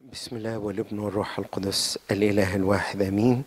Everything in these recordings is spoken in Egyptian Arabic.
بسم الله والابن والروح القدس الاله الواحد امين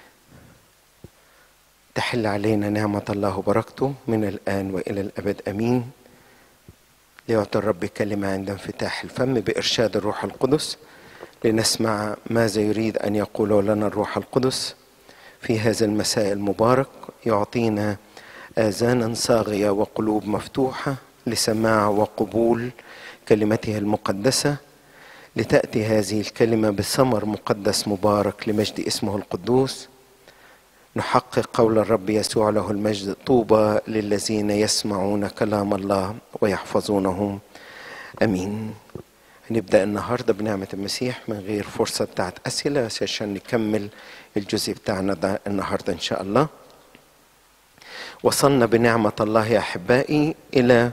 تحل علينا نعمه الله وبركته من الان والى الابد امين ليعطي الرب كلمه عند انفتاح الفم بارشاد الروح القدس لنسمع ماذا يريد ان يقوله لنا الروح القدس في هذا المساء المبارك يعطينا اذانا صاغيه وقلوب مفتوحه لسماع وقبول كلمته المقدسه لتأتي هذه الكلمة بثمر مقدس مبارك لمجد اسمه القدوس نحقق قول الرب يسوع له المجد طوبى للذين يسمعون كلام الله ويحفظونه امين نبدا النهارده بنعمه المسيح من غير فرصه بتاعت اسئله عشان نكمل الجزء بتاعنا ده النهارده ان شاء الله وصلنا بنعمه الله يا احبائي الى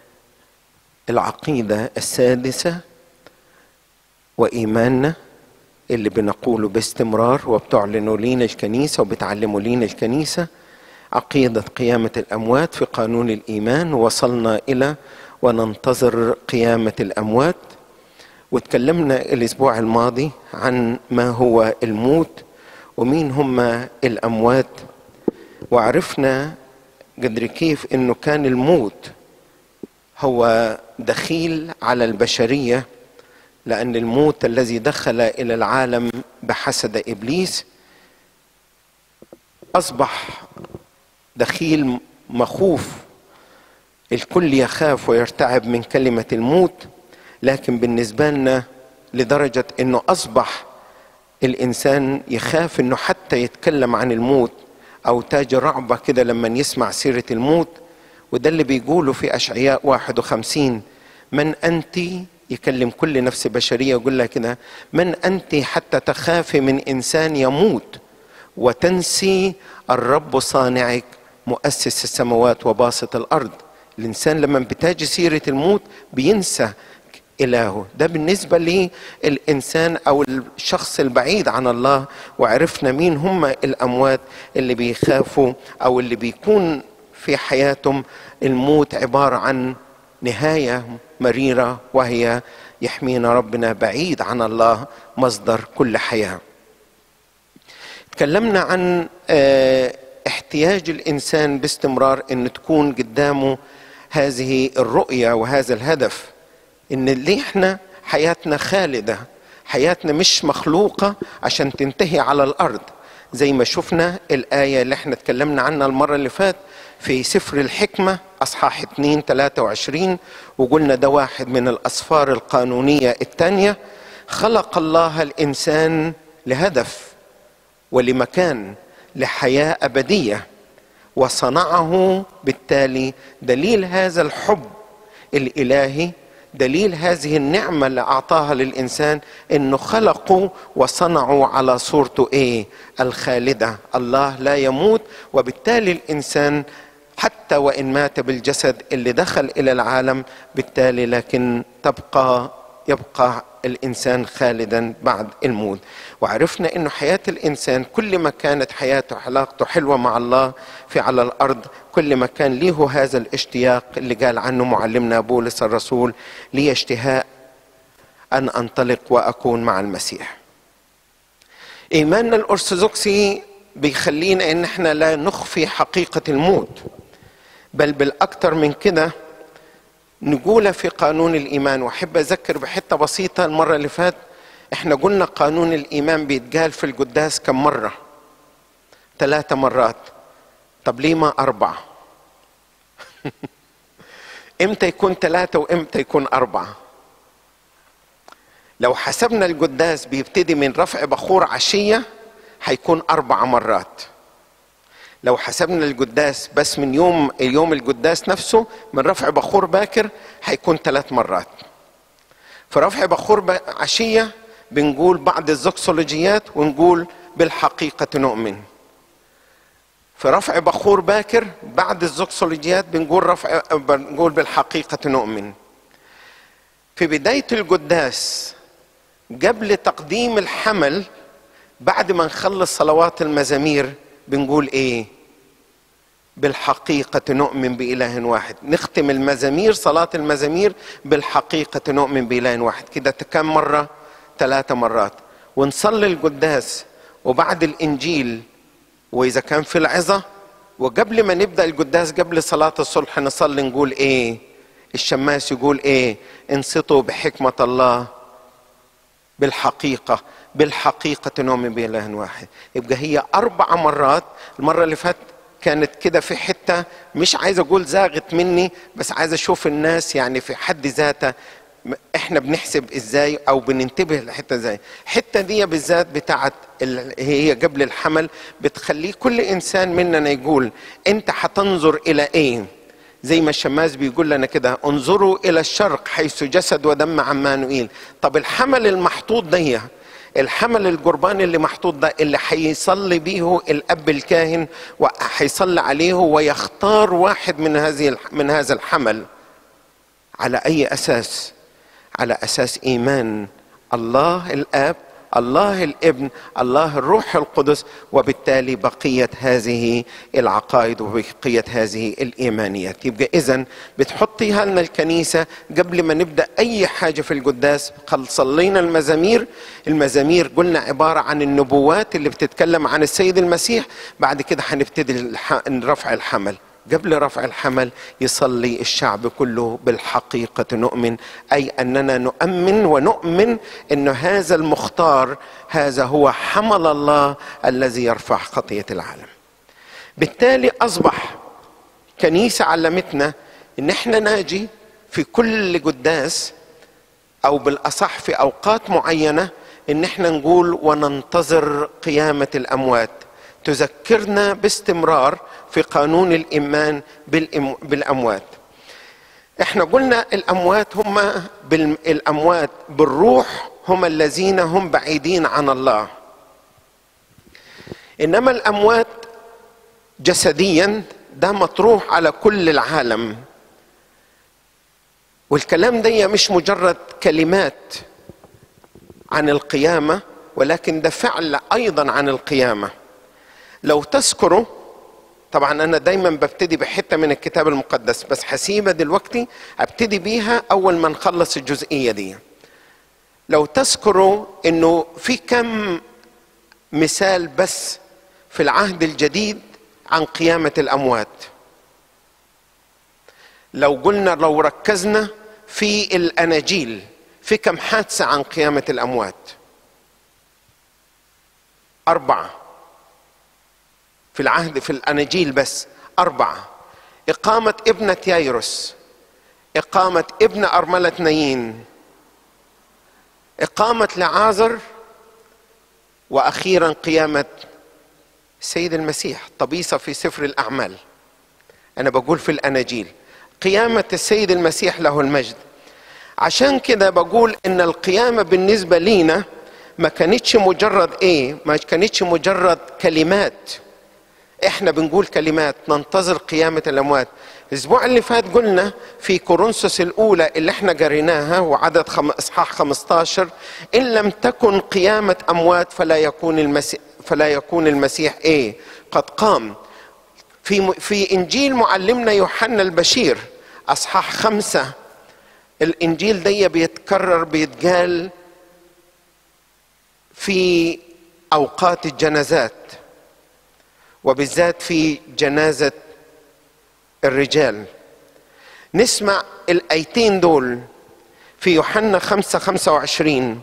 العقيده السادسه وإيماننا اللي بنقوله باستمرار وبتعلنوا لينا الكنيسة وبتعلموا لينا الكنيسة عقيدة قيامة الأموات في قانون الإيمان وصلنا إلى وننتظر قيامة الأموات وتكلمنا الأسبوع الماضي عن ما هو الموت ومين هم الأموات وعرفنا قدر كيف أنه كان الموت هو دخيل على البشريه لأن الموت الذي دخل إلى العالم بحسد إبليس أصبح دخيل مخوف الكل يخاف ويرتعب من كلمة الموت لكن بالنسبة لنا لدرجة أنه أصبح الإنسان يخاف أنه حتى يتكلم عن الموت أو تاج رعبة كده لما يسمع سيرة الموت وده اللي بيقوله في أشعياء 51 من أنت يكلم كل نفس بشريه يقول لها كده من انت حتى تخافي من انسان يموت وتنسي الرب صانعك مؤسس السماوات وباسط الارض الانسان لما بتاجي سيره الموت بينسى إلهه ده بالنسبة للإنسان أو الشخص البعيد عن الله وعرفنا مين هم الأموات اللي بيخافوا أو اللي بيكون في حياتهم الموت عبارة عن نهايه مريره وهي يحمينا ربنا بعيد عن الله مصدر كل حياه. تكلمنا عن احتياج الانسان باستمرار ان تكون قدامه هذه الرؤيه وهذا الهدف ان اللي احنا حياتنا خالده حياتنا مش مخلوقه عشان تنتهي على الارض زي ما شفنا الايه اللي احنا اتكلمنا عنها المره اللي فات في سفر الحكمة أصحاح 2 23 وقلنا ده واحد من الأسفار القانونية الثانية خلق الله الإنسان لهدف ولمكان لحياة أبدية وصنعه بالتالي دليل هذا الحب الإلهي دليل هذه النعمة اللي أعطاها للإنسان إنه خلقوا وصنعوا على صورته إيه؟ الخالدة الله لا يموت وبالتالي الإنسان حتى وإن مات بالجسد اللي دخل إلى العالم بالتالي لكن تبقى يبقى الإنسان خالدا بعد الموت وعرفنا أنه حياة الإنسان كل ما كانت حياته علاقته حلوة مع الله في على الأرض كل ما كان له هذا الاشتياق اللي قال عنه معلمنا بولس الرسول لي اشتهاء أن أنطلق وأكون مع المسيح إيماننا الأرثوذكسي بيخلينا إن احنا لا نخفي حقيقة الموت بل بالأكثر من كده نقولها في قانون الإيمان وأحب أذكر بحتة بسيطة المرة اللي فات احنا قلنا قانون الإيمان بيتقال في القداس كم مرة ثلاثة مرات طب ليه ما أربعة إمتى يكون ثلاثة وإمتى يكون أربعة لو حسبنا القداس بيبتدي من رفع بخور عشية هيكون أربع مرات لو حسبنا القداس بس من يوم يوم القداس نفسه من رفع بخور باكر هيكون ثلاث مرات في رفع بخور عشية بنقول بعض الزوكسولوجيات ونقول بالحقيقة نؤمن في رفع بخور باكر بعد الزوكسولوجيات بنقول رفع بنقول بالحقيقة نؤمن في بداية القداس قبل تقديم الحمل بعد ما نخلص صلوات المزامير بنقول ايه بالحقيقة نؤمن بإله واحد نختم المزامير صلاة المزامير بالحقيقة نؤمن بإله واحد كده كم مرة ثلاثة مرات ونصلي القداس وبعد الإنجيل وإذا كان في العظة وقبل ما نبدأ القداس قبل صلاة الصبح نصلي نقول إيه الشماس يقول إيه انصتوا بحكمة الله بالحقيقة بالحقيقة نؤمن بإله واحد يبقى هي أربع مرات المرة اللي فاتت كانت كده في حتة مش عايز أقول زاغت مني بس عايز أشوف الناس يعني في حد ذاتها احنا بنحسب ازاي او بننتبه للحته ازاي الحته دي بالذات بتاعت هي قبل الحمل بتخليه كل انسان مننا يقول انت هتنظر الى ايه زي ما الشماس بيقول لنا كده انظروا الى الشرق حيث جسد ودم عمانوئيل طب الحمل المحطوط ده الحمل القرباني اللي محطوط ده اللي هيصلي بيه الاب الكاهن وهيصلي عليه ويختار واحد من هذه من هذا الحمل على اي اساس على اساس ايمان الله الاب الله الابن الله الروح القدس وبالتالي بقيه هذه العقائد وبقيه هذه الايمانيات يبقى اذا بتحطيها لنا الكنيسه قبل ما نبدا اي حاجه في القداس قال صلينا المزامير المزامير قلنا عباره عن النبوات اللي بتتكلم عن السيد المسيح بعد كده هنبتدي رفع الحمل قبل رفع الحمل يصلي الشعب كله بالحقيقة نؤمن أي أننا نؤمن ونؤمن أن هذا المختار هذا هو حمل الله الذي يرفع خطية العالم بالتالي أصبح كنيسة علمتنا أن احنا ناجي في كل قداس أو بالأصح في أوقات معينة أن احنا نقول وننتظر قيامة الأموات تذكرنا باستمرار في قانون الايمان بالاموات احنا قلنا الاموات هم الاموات بالروح هم الذين هم بعيدين عن الله انما الاموات جسديا ده مطروح على كل العالم والكلام ده مش مجرد كلمات عن القيامه ولكن ده فعل ايضا عن القيامه لو تذكروا طبعا انا دايما ببتدي بحته من الكتاب المقدس بس هسيبها دلوقتي ابتدي بيها اول ما نخلص الجزئيه دي لو تذكروا انه في كم مثال بس في العهد الجديد عن قيامه الاموات لو قلنا لو ركزنا في الاناجيل في كم حادثه عن قيامه الاموات اربعه في العهد في الاناجيل بس اربعه اقامه ابنه يايروس اقامه ابن ارمله نايين اقامه لعازر واخيرا قيامه السيد المسيح طبيصه في سفر الاعمال انا بقول في الاناجيل قيامه السيد المسيح له المجد عشان كده بقول ان القيامه بالنسبه لينا ما كانتش مجرد ايه ما كانتش مجرد كلمات احنا بنقول كلمات ننتظر قيامة الأموات الأسبوع اللي فات قلنا في كورنثوس الأولى اللي احنا قريناها وعدد خم... إصحاح 15 إن لم تكن قيامة أموات فلا يكون المسيح فلا يكون المسيح إيه قد قام في في إنجيل معلمنا يوحنا البشير أصحاح خمسة الإنجيل ده بيتكرر بيتقال في أوقات الجنازات وبالذات في جنازة الرجال نسمع الآيتين دول في يوحنا خمسة خمسة وعشرين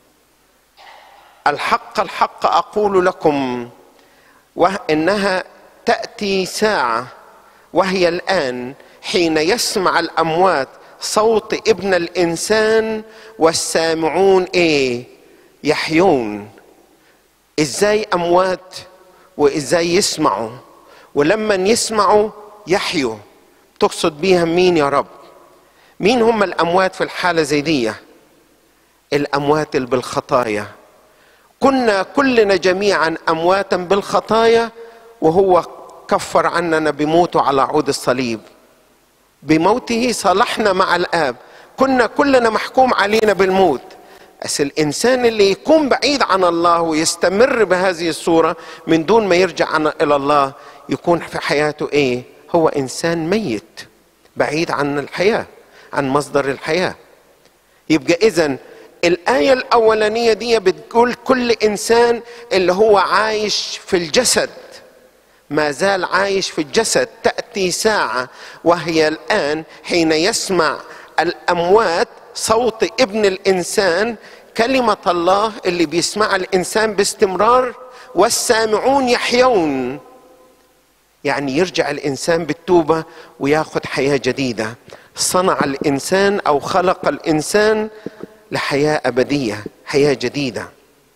الحق الحق أقول لكم وإنها تأتي ساعة وهي الآن حين يسمع الأموات صوت ابن الإنسان والسامعون إيه يحيون إزاي أموات وازاي يسمعوا ولما يسمعوا يحيوا تقصد بيها مين يا رب مين هم الاموات في الحاله زي دي الاموات اللي بالخطايا كنا كلنا جميعا امواتا بالخطايا وهو كفر عننا بموته على عود الصليب بموته صلحنا مع الاب كنا كلنا محكوم علينا بالموت بس الانسان اللي يكون بعيد عن الله ويستمر بهذه الصوره من دون ما يرجع عن الى الله يكون في حياته ايه هو انسان ميت بعيد عن الحياه عن مصدر الحياه يبقى اذا الآية الأولانية دي بتقول كل إنسان اللي هو عايش في الجسد ما زال عايش في الجسد تأتي ساعة وهي الآن حين يسمع الأموات صوت ابن الإنسان كلمة الله اللي بيسمع الإنسان باستمرار والسامعون يحيون يعني يرجع الإنسان بالتوبة وياخذ حياة جديدة صنع الإنسان أو خلق الإنسان لحياة أبدية حياة جديدة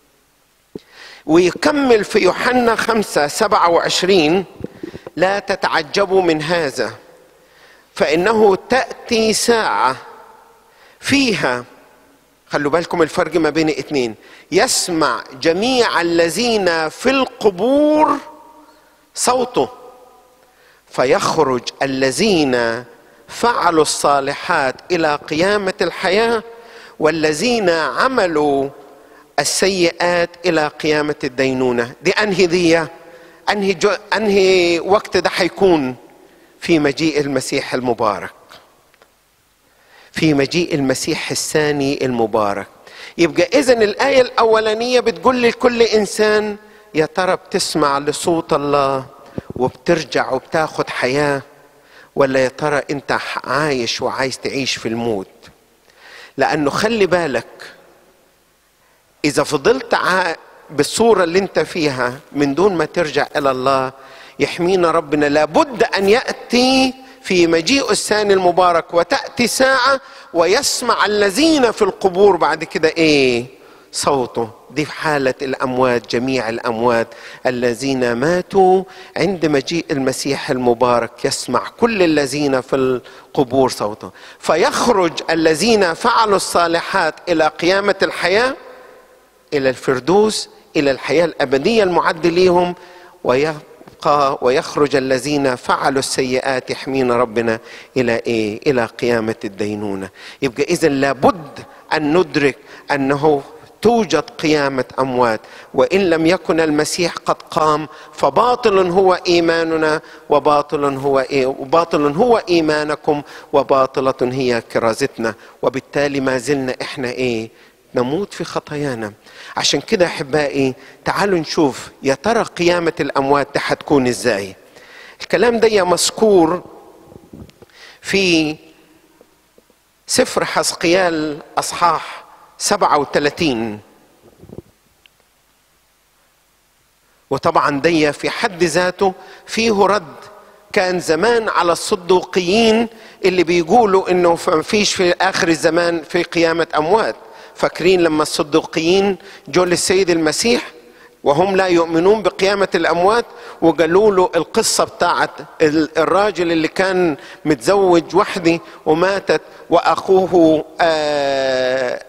ويكمل في يوحنا خمسة سبعة وعشرين لا تتعجبوا من هذا فإنه تأتي ساعة فيها خلوا بالكم الفرق ما بين اتنين يسمع جميع الذين في القبور صوته فيخرج الذين فعلوا الصالحات الى قيامه الحياه والذين عملوا السيئات الى قيامه الدينونه دي انهي دي انهي جو انهي وقت ده حيكون في مجيء المسيح المبارك في مجيء المسيح الثاني المبارك يبقى اذا الايه الاولانيه بتقول لكل انسان يا ترى بتسمع لصوت الله وبترجع وبتاخد حياه ولا يا ترى انت عايش وعايز تعيش في الموت لانه خلي بالك اذا فضلت بالصوره اللي انت فيها من دون ما ترجع الى الله يحمينا ربنا لابد ان ياتي في مجيء الثاني المبارك وتاتي ساعه ويسمع الذين في القبور بعد كده ايه صوته دي في حالة الأموات جميع الأموات الذين ماتوا عند مجيء المسيح المبارك يسمع كل الذين في القبور صوته فيخرج الذين فعلوا الصالحات إلى قيامة الحياة إلى الفردوس إلى الحياة الأبدية المعد ليهم ويبقى ويخرج الذين فعلوا السيئات يحمينا ربنا إلى إيه؟ إلى قيامة الدينونة يبقى إذا لابد أن ندرك أنه توجد قيامة أموات وإن لم يكن المسيح قد قام فباطل هو إيماننا وباطل هو إيه وباطل هو إيمانكم وباطلة هي كرازتنا وبالتالي ما زلنا إحنا إيه نموت في خطايانا عشان كده أحبائي تعالوا نشوف يا ترى قيامة الأموات دي حتكون إزاي الكلام ده مذكور في سفر حسقيال أصحاح سبعة وثلاثين وطبعا دي في حد ذاته فيه رد كان زمان على الصدوقيين اللي بيقولوا انه فيش في اخر الزمان في قيامة اموات فاكرين لما الصدوقيين جو للسيد المسيح وهم لا يؤمنون بقيامة الأموات وقالوا له القصة بتاعت الراجل اللي كان متزوج وحده وماتت وأخوه آه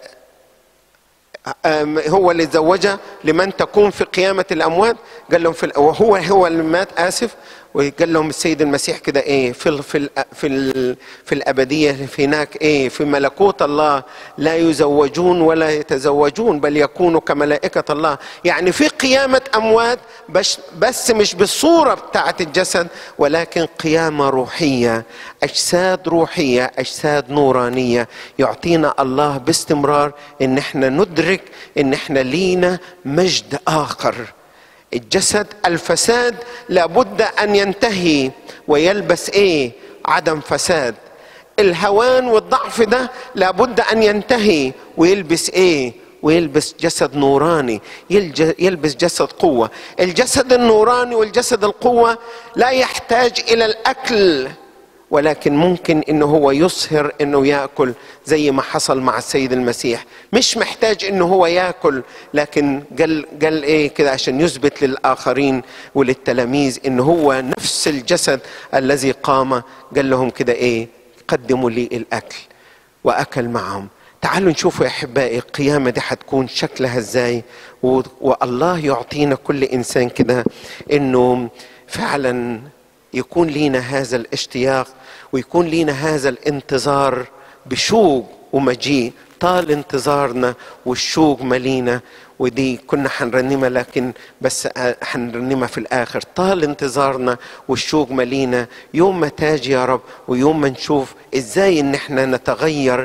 هو اللي تزوجها لمن تكون في قيامة الأموات قال لهم في وهو هو اللي مات آسف وقال لهم السيد المسيح كده ايه في ال في ال في ال في الابديه في هناك ايه في ملكوت الله لا يزوجون ولا يتزوجون بل يكونوا كملائكه الله يعني في قيامه اموات بس بس مش بالصوره بتاعه الجسد ولكن قيامه روحيه اجساد روحيه اجساد نورانيه يعطينا الله باستمرار ان احنا ندرك ان احنا لينا مجد اخر الجسد الفساد لابد ان ينتهي ويلبس ايه عدم فساد الهوان والضعف ده لابد ان ينتهي ويلبس ايه ويلبس جسد نوراني يلبس جسد قوه الجسد النوراني والجسد القوه لا يحتاج الى الاكل ولكن ممكن انه هو يصهر انه ياكل زي ما حصل مع السيد المسيح مش محتاج انه هو ياكل لكن قال قال ايه كده عشان يثبت للاخرين وللتلاميذ انه هو نفس الجسد الذي قام قال لهم كده ايه قدموا لي الاكل واكل معهم تعالوا نشوف يا احبائي القيامه دي حتكون شكلها ازاي والله يعطينا كل انسان كده انه فعلا يكون لينا هذا الاشتياق ويكون لينا هذا الانتظار بشوق ومجيء طال انتظارنا والشوق ملينا ودي كنا حنرنمها لكن بس حنرنمها في الاخر طال انتظارنا والشوق ملينا يوم ما تاجي يا رب ويوم ما نشوف ازاي ان احنا نتغير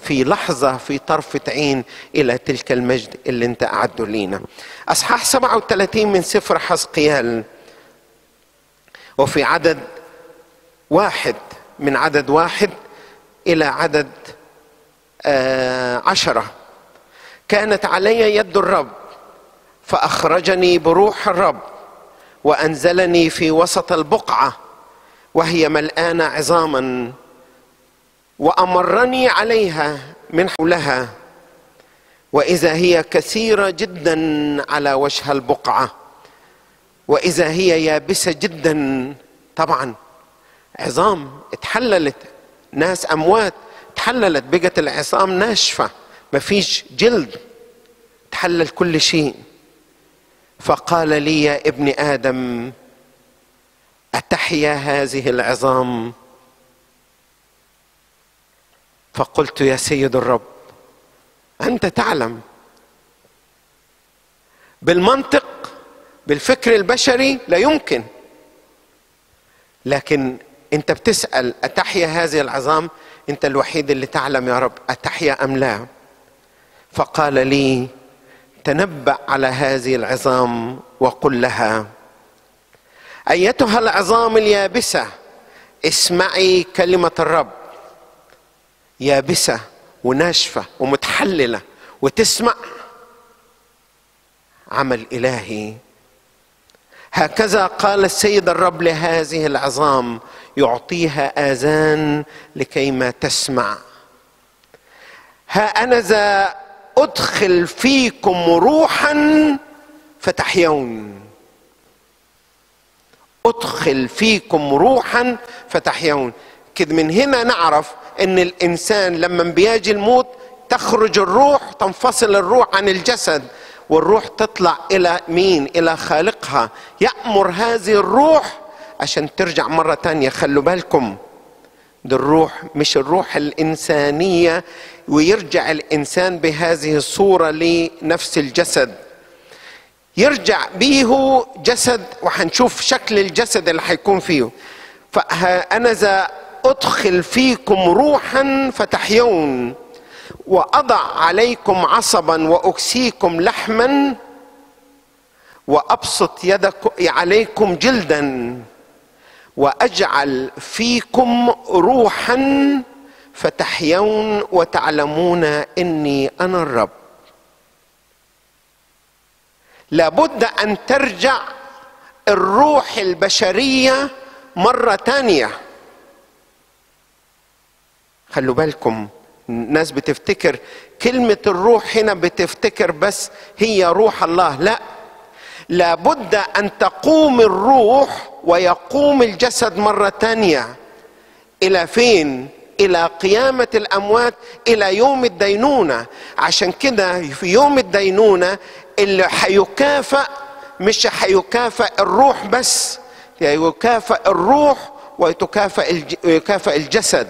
في لحظة في طرفة عين إلى تلك المجد اللي أنت أعده لينا أصحاح 37 من سفر حزقيال وفي عدد واحد من عدد واحد إلى عدد آه عشرة كانت علي يد الرب فأخرجني بروح الرب وأنزلني في وسط البقعة وهي ملآنة عظاما وأمرني عليها من حولها وإذا هي كثيرة جدا على وجه البقعة وإذا هي يابسة جدا طبعا عظام اتحللت ناس أموات تحللت بقت العظام ناشفة ما فيش جلد تحلل كل شيء فقال لي يا ابن آدم أتحيا هذه العظام فقلت يا سيد الرب أنت تعلم بالمنطق بالفكر البشري لا يمكن لكن انت بتسال اتحيا هذه العظام انت الوحيد اللي تعلم يا رب اتحيا ام لا فقال لي تنبا على هذه العظام وقل لها ايتها العظام اليابسه اسمعي كلمه الرب يابسه وناشفه ومتحلله وتسمع عمل الهي هكذا قال السيد الرب لهذه العظام يعطيها اذان لكيما تسمع ها انا ذا ادخل فيكم روحا فتحيون ادخل فيكم روحا فتحيون كده من هنا نعرف ان الانسان لما بيجي الموت تخرج الروح تنفصل الروح عن الجسد والروح تطلع الى مين الى خالقها يامر هذه الروح عشان ترجع مره تانية خلوا بالكم دي الروح مش الروح الانسانيه ويرجع الانسان بهذه الصوره لنفس الجسد يرجع بيه جسد وحنشوف شكل الجسد اللي حيكون فيه فأنا ذا أدخل فيكم روحا فتحيون وأضع عليكم عصبا وأكسيكم لحما وأبسط يدك عليكم جلدا وأجعل فيكم روحا فتحيون وتعلمون إني أنا الرب لابد ان ترجع الروح البشريه مره تانيه خلوا بالكم الناس بتفتكر كلمه الروح هنا بتفتكر بس هي روح الله لا لابد ان تقوم الروح ويقوم الجسد مره تانيه الى فين الى قيامه الاموات الى يوم الدينونه عشان كده في يوم الدينونه اللي حيكافئ مش حيكافئ الروح بس يكافئ الروح ويكافئ الجسد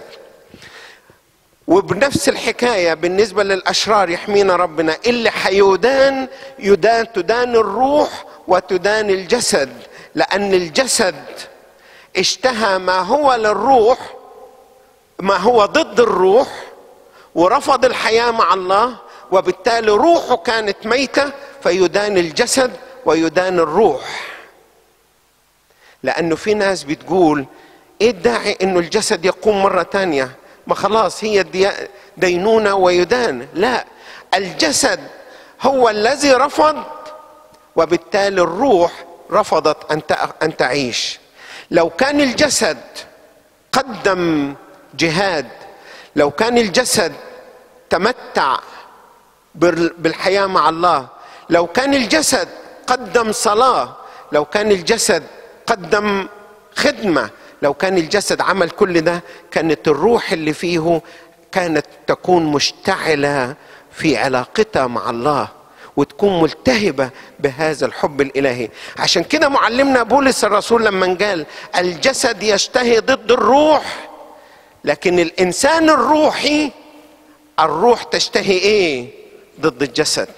وبنفس الحكاية بالنسبة للأشرار يحمينا ربنا اللي حيدان يدان تدان الروح وتدان الجسد لأن الجسد اشتهى ما هو للروح ما هو ضد الروح ورفض الحياة مع الله وبالتالي روحه كانت ميتة فيدان الجسد ويدان الروح لأنه في ناس بتقول إيه الداعي إنه الجسد يقوم مرة تانية ما خلاص هي دينونة ويدان لا الجسد هو الذي رفض وبالتالي الروح رفضت أن أن تعيش لو كان الجسد قدم جهاد لو كان الجسد تمتع بالحياه مع الله لو كان الجسد قدم صلاه لو كان الجسد قدم خدمه لو كان الجسد عمل كل ده كانت الروح اللي فيه كانت تكون مشتعله في علاقتها مع الله وتكون ملتهبه بهذا الحب الالهي عشان كده معلمنا بولس الرسول لما قال الجسد يشتهي ضد الروح لكن الانسان الروحي الروح تشتهي ايه ضد الجسد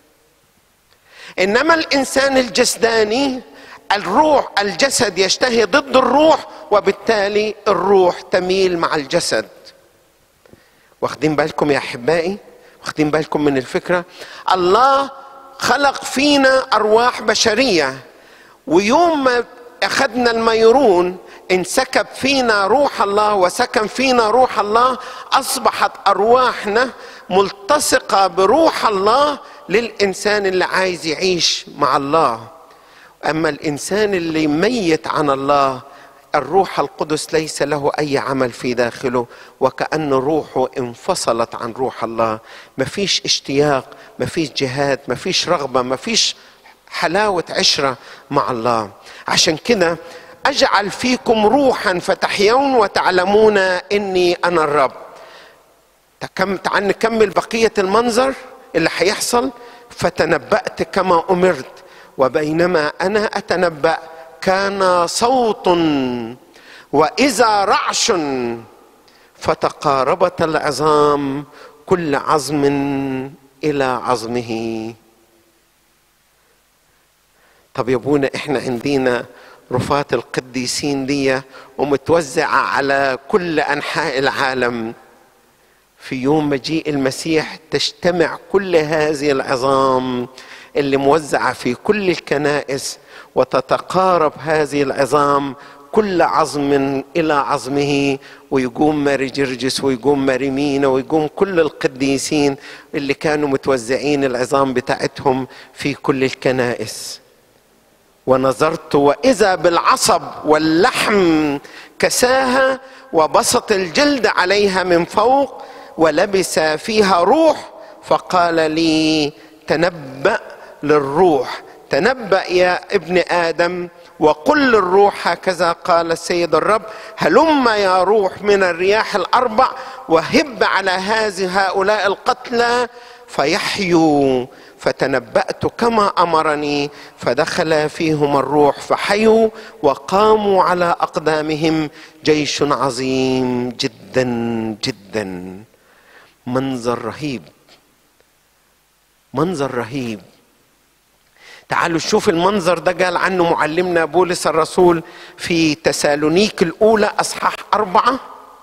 انما الانسان الجسداني الروح الجسد يشتهي ضد الروح وبالتالي الروح تميل مع الجسد واخدين بالكم يا احبائي واخدين بالكم من الفكره الله خلق فينا ارواح بشريه ويوم ما اخذنا الميرون انسكب فينا روح الله وسكن فينا روح الله اصبحت ارواحنا ملتصقه بروح الله للانسان اللي عايز يعيش مع الله اما الانسان اللي ميت عن الله الروح القدس ليس له اي عمل في داخله وكان روحه انفصلت عن روح الله مفيش اشتياق مفيش جهاد مفيش رغبه مفيش حلاوه عشره مع الله عشان كده اجعل فيكم روحا فتحيون وتعلمون اني انا الرب تعال نكمل بقيه المنظر اللي هيحصل فتنبأت كما امرت وبينما انا اتنبأ كان صوت واذا رعش فتقاربت العظام كل عظم الى عظمه طب يا ابونا احنا عندنا رفات القديسين دي ومتوزعة على كل أنحاء العالم في يوم مجيء المسيح تجتمع كل هذه العظام اللي موزعة في كل الكنائس وتتقارب هذه العظام كل عظم إلى عظمه ويقوم ماري جرجس ويقوم ماري مينا ويقوم كل القديسين اللي كانوا متوزعين العظام بتاعتهم في كل الكنائس ونظرت واذا بالعصب واللحم كساها وبسط الجلد عليها من فوق ولبس فيها روح فقال لي تنبأ للروح تنبأ يا ابن آدم وقل للروح هكذا قال السيد الرب هلم يا روح من الرياح الأربع وهب على هذه هؤلاء القتلى فيحيوا فتنبأت كما أمرني فدخل فيهم الروح فحيوا وقاموا على أقدامهم جيش عظيم جدا جدا منظر رهيب منظر رهيب تعالوا شوف المنظر ده قال عنه معلمنا بولس الرسول في تسالونيك الأولى أصحاح أربعة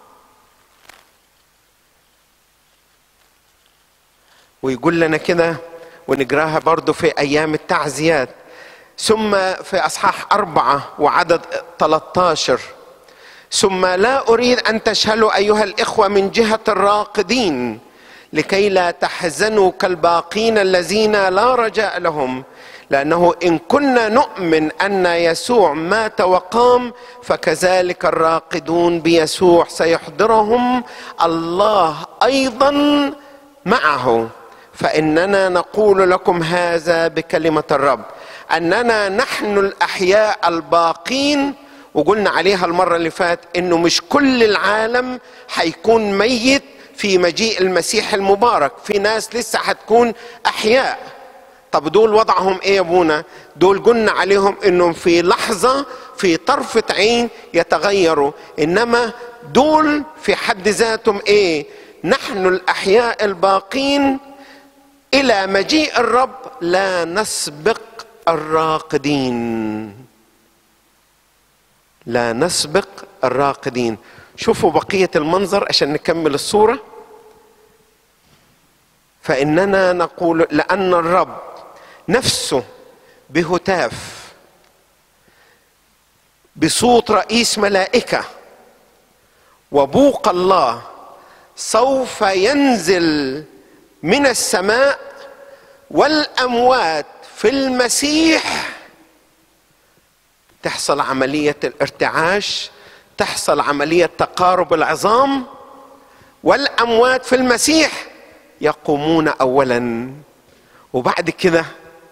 ويقول لنا كده ونقراها برضو في أيام التعزيات ثم في أصحاح أربعة وعدد 13 ثم لا أريد أن تشهلوا أيها الإخوة من جهة الراقدين لكي لا تحزنوا كالباقين الذين لا رجاء لهم لأنه إن كنا نؤمن أن يسوع مات وقام فكذلك الراقدون بيسوع سيحضرهم الله أيضا معه فاننا نقول لكم هذا بكلمه الرب اننا نحن الاحياء الباقين وقلنا عليها المره اللي فات انه مش كل العالم هيكون ميت في مجيء المسيح المبارك في ناس لسه هتكون احياء طب دول وضعهم ايه يا ابونا دول قلنا عليهم انهم في لحظه في طرفه عين يتغيروا انما دول في حد ذاتهم ايه نحن الاحياء الباقين الى مجيء الرب لا نسبق الراقدين لا نسبق الراقدين شوفوا بقيه المنظر عشان نكمل الصوره فاننا نقول لان الرب نفسه بهتاف بصوت رئيس ملائكه وبوق الله سوف ينزل من السماء والاموات في المسيح تحصل عمليه الارتعاش تحصل عمليه تقارب العظام والاموات في المسيح يقومون اولا وبعد كده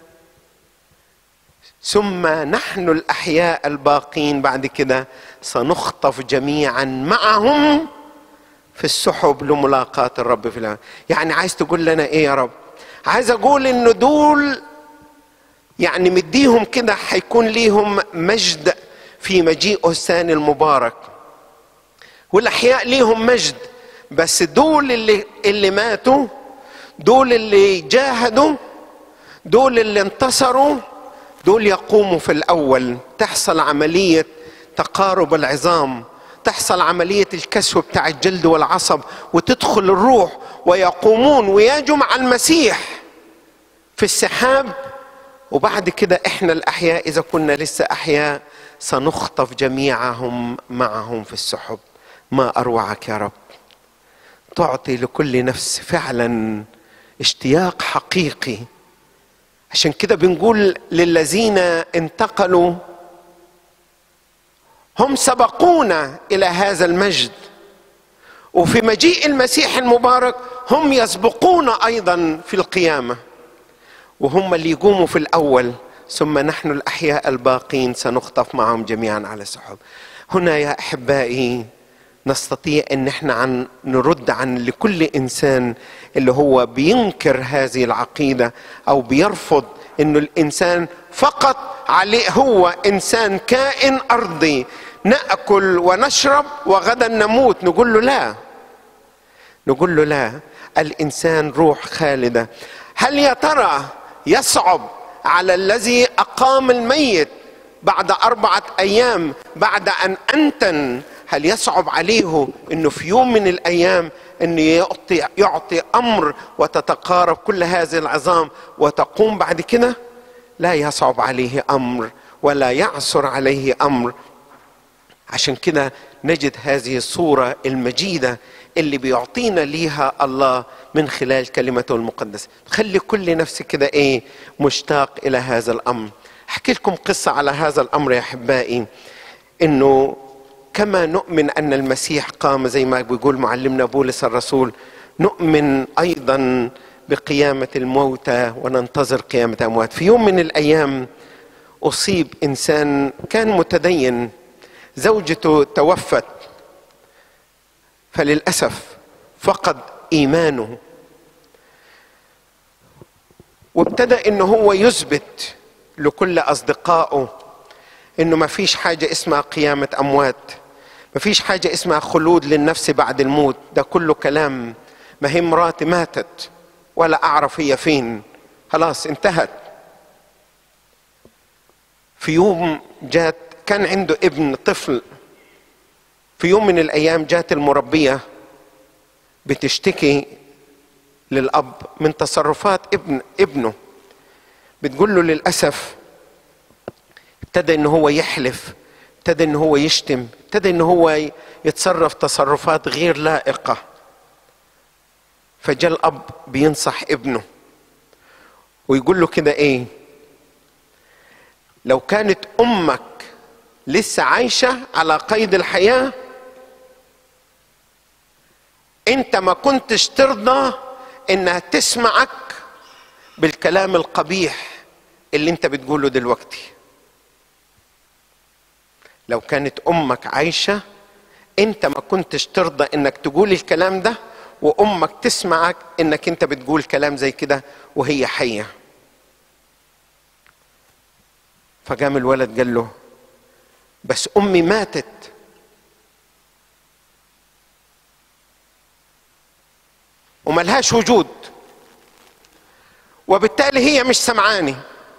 ثم نحن الاحياء الباقين بعد كده سنخطف جميعا معهم في السحب لملاقاة الرب في العالم يعني عايز تقول لنا ايه يا رب عايز اقول ان دول يعني مديهم كده هيكون ليهم مجد في مجيئه الثاني المبارك والاحياء ليهم مجد بس دول اللي اللي ماتوا دول اللي جاهدوا دول اللي انتصروا دول يقوموا في الاول تحصل عمليه تقارب العظام تحصل عملية الكسو بتاع الجلد والعصب وتدخل الروح ويقومون ويجوا مع المسيح في السحاب وبعد كده احنا الأحياء إذا كنا لسه أحياء سنخطف جميعهم معهم في السحب ما أروعك يا رب تعطي لكل نفس فعلا اشتياق حقيقي عشان كده بنقول للذين انتقلوا هم سبقونا الى هذا المجد وفي مجيء المسيح المبارك هم يسبقون ايضا في القيامه وهم اللي يقوموا في الاول ثم نحن الاحياء الباقين سنخطف معهم جميعا على السحب هنا يا احبائي نستطيع ان احنا عن نرد عن لكل انسان اللي هو بينكر هذه العقيده او بيرفض انه الانسان فقط عليه هو انسان كائن ارضي ناكل ونشرب وغدا نموت نقول له لا نقول له لا الانسان روح خالده هل يا ترى يصعب على الذي اقام الميت بعد اربعه ايام بعد ان انتن هل يصعب عليه انه في يوم من الايام انه يعطي يعطي امر وتتقارب كل هذه العظام وتقوم بعد كده لا يصعب عليه امر ولا يعثر عليه امر عشان كده نجد هذه الصوره المجيده اللي بيعطينا ليها الله من خلال كلمته المقدسه خلي كل نفس كده ايه مشتاق الى هذا الامر احكي لكم قصه على هذا الامر يا احبائي انه كما نؤمن ان المسيح قام زي ما بيقول معلمنا بولس الرسول نؤمن ايضا بقيامه الموتى وننتظر قيامه الاموات في يوم من الايام اصيب انسان كان متدين زوجته توفت فللاسف فقد ايمانه وابتدى انه هو يثبت لكل اصدقائه انه ما فيش حاجه اسمها قيامه اموات ما فيش حاجه اسمها خلود للنفس بعد الموت ده كله كلام ما هي مراتي ماتت ولا اعرف هي فين خلاص انتهت في يوم جات كان عنده ابن طفل في يوم من الايام جات المربيه بتشتكي للاب من تصرفات ابن ابنه بتقول له للاسف ابتدى ان هو يحلف ابتدى ان هو يشتم ابتدى ان هو يتصرف تصرفات غير لائقه فجاء الاب بينصح ابنه ويقول له كده ايه لو كانت امك لسه عايشه على قيد الحياه انت ما كنتش ترضى انها تسمعك بالكلام القبيح اللي انت بتقوله دلوقتي لو كانت امك عايشه انت ما كنتش ترضى انك تقول الكلام ده وامك تسمعك انك انت بتقول كلام زي كده وهي حيه فقام الولد قال له بس امي ماتت وملهاش وجود وبالتالي هي مش سمعاني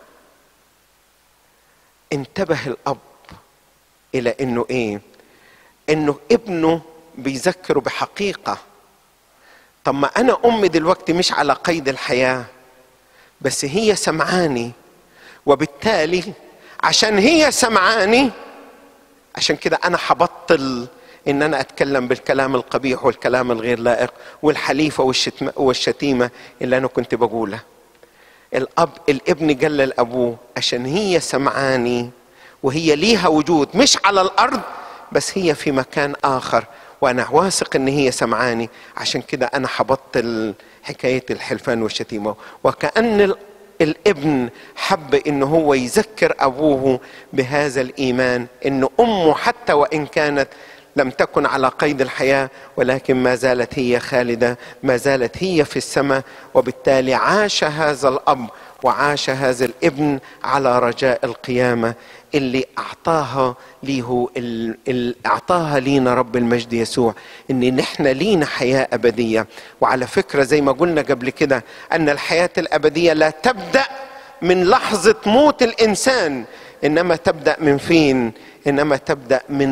انتبه الاب الى انه ايه انه ابنه بيذكره بحقيقه طب ما انا امي دلوقتي مش على قيد الحياه بس هي سمعاني وبالتالي عشان هي سمعاني عشان كده انا هبطل ان انا اتكلم بالكلام القبيح والكلام الغير لائق والحليفه والشتم والشتيمه اللي انا كنت بقولها الاب الابن قال لابوه عشان هي سمعاني وهي ليها وجود مش على الارض بس هي في مكان اخر وانا واثق ان هي سمعاني عشان كده انا هبطل حكايه الحلفان والشتيمه وكان الابن حب ان هو يذكر ابوه بهذا الايمان ان امه حتى وان كانت لم تكن على قيد الحياه ولكن ما زالت هي خالده ما زالت هي في السماء وبالتالي عاش هذا الاب وعاش هذا الابن على رجاء القيامه اللي اعطاها ليه ال... اعطاها لينا رب المجد يسوع ان نحن لينا حياه ابديه وعلى فكره زي ما قلنا قبل كده ان الحياه الابديه لا تبدا من لحظه موت الانسان انما تبدا من فين انما تبدا من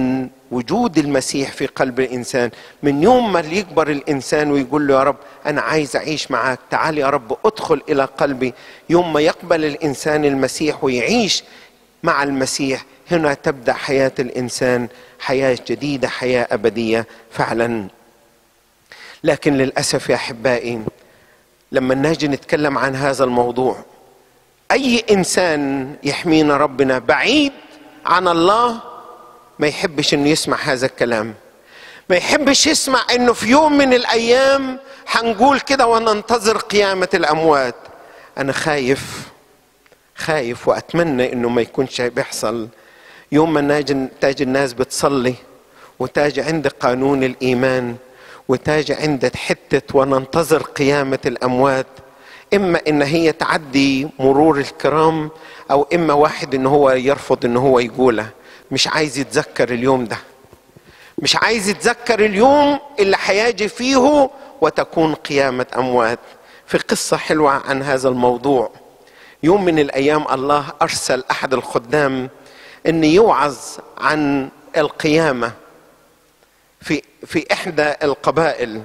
وجود المسيح في قلب الانسان من يوم ما يكبر الانسان ويقول له يا رب انا عايز اعيش معاك تعال يا رب ادخل الى قلبي يوم ما يقبل الانسان المسيح ويعيش مع المسيح هنا تبدا حياه الانسان حياه جديده حياه ابديه فعلا لكن للاسف يا احبائي لما نجي نتكلم عن هذا الموضوع اي انسان يحمينا ربنا بعيد عن الله ما يحبش انه يسمع هذا الكلام ما يحبش يسمع انه في يوم من الايام هنقول كده وننتظر قيامه الاموات انا خايف خايف واتمنى انه ما يكونش بيحصل يوم ما ناجي تاج الناس بتصلي وتاج عند قانون الايمان وتاج عند حته وننتظر قيامه الاموات اما ان هي تعدي مرور الكرام او اما واحد ان هو يرفض ان هو يقولها مش عايز يتذكر اليوم ده مش عايز يتذكر اليوم اللي هيجي فيه وتكون قيامة أموات في قصة حلوة عن هذا الموضوع يوم من الأيام الله أرسل أحد الخدام أن يوعظ عن القيامة في في إحدى القبائل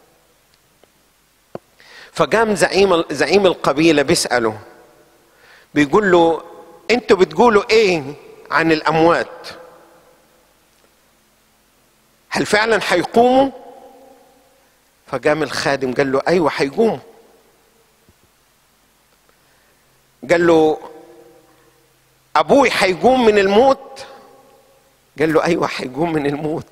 فقام زعيم زعيم القبيلة بيسأله بيقول له أنتوا بتقولوا إيه عن الأموات هل فعلا هيقوموا فقام الخادم قال له ايوه هيقوموا قال له ابوي هيقوم من الموت قال له ايوه هيقوم من الموت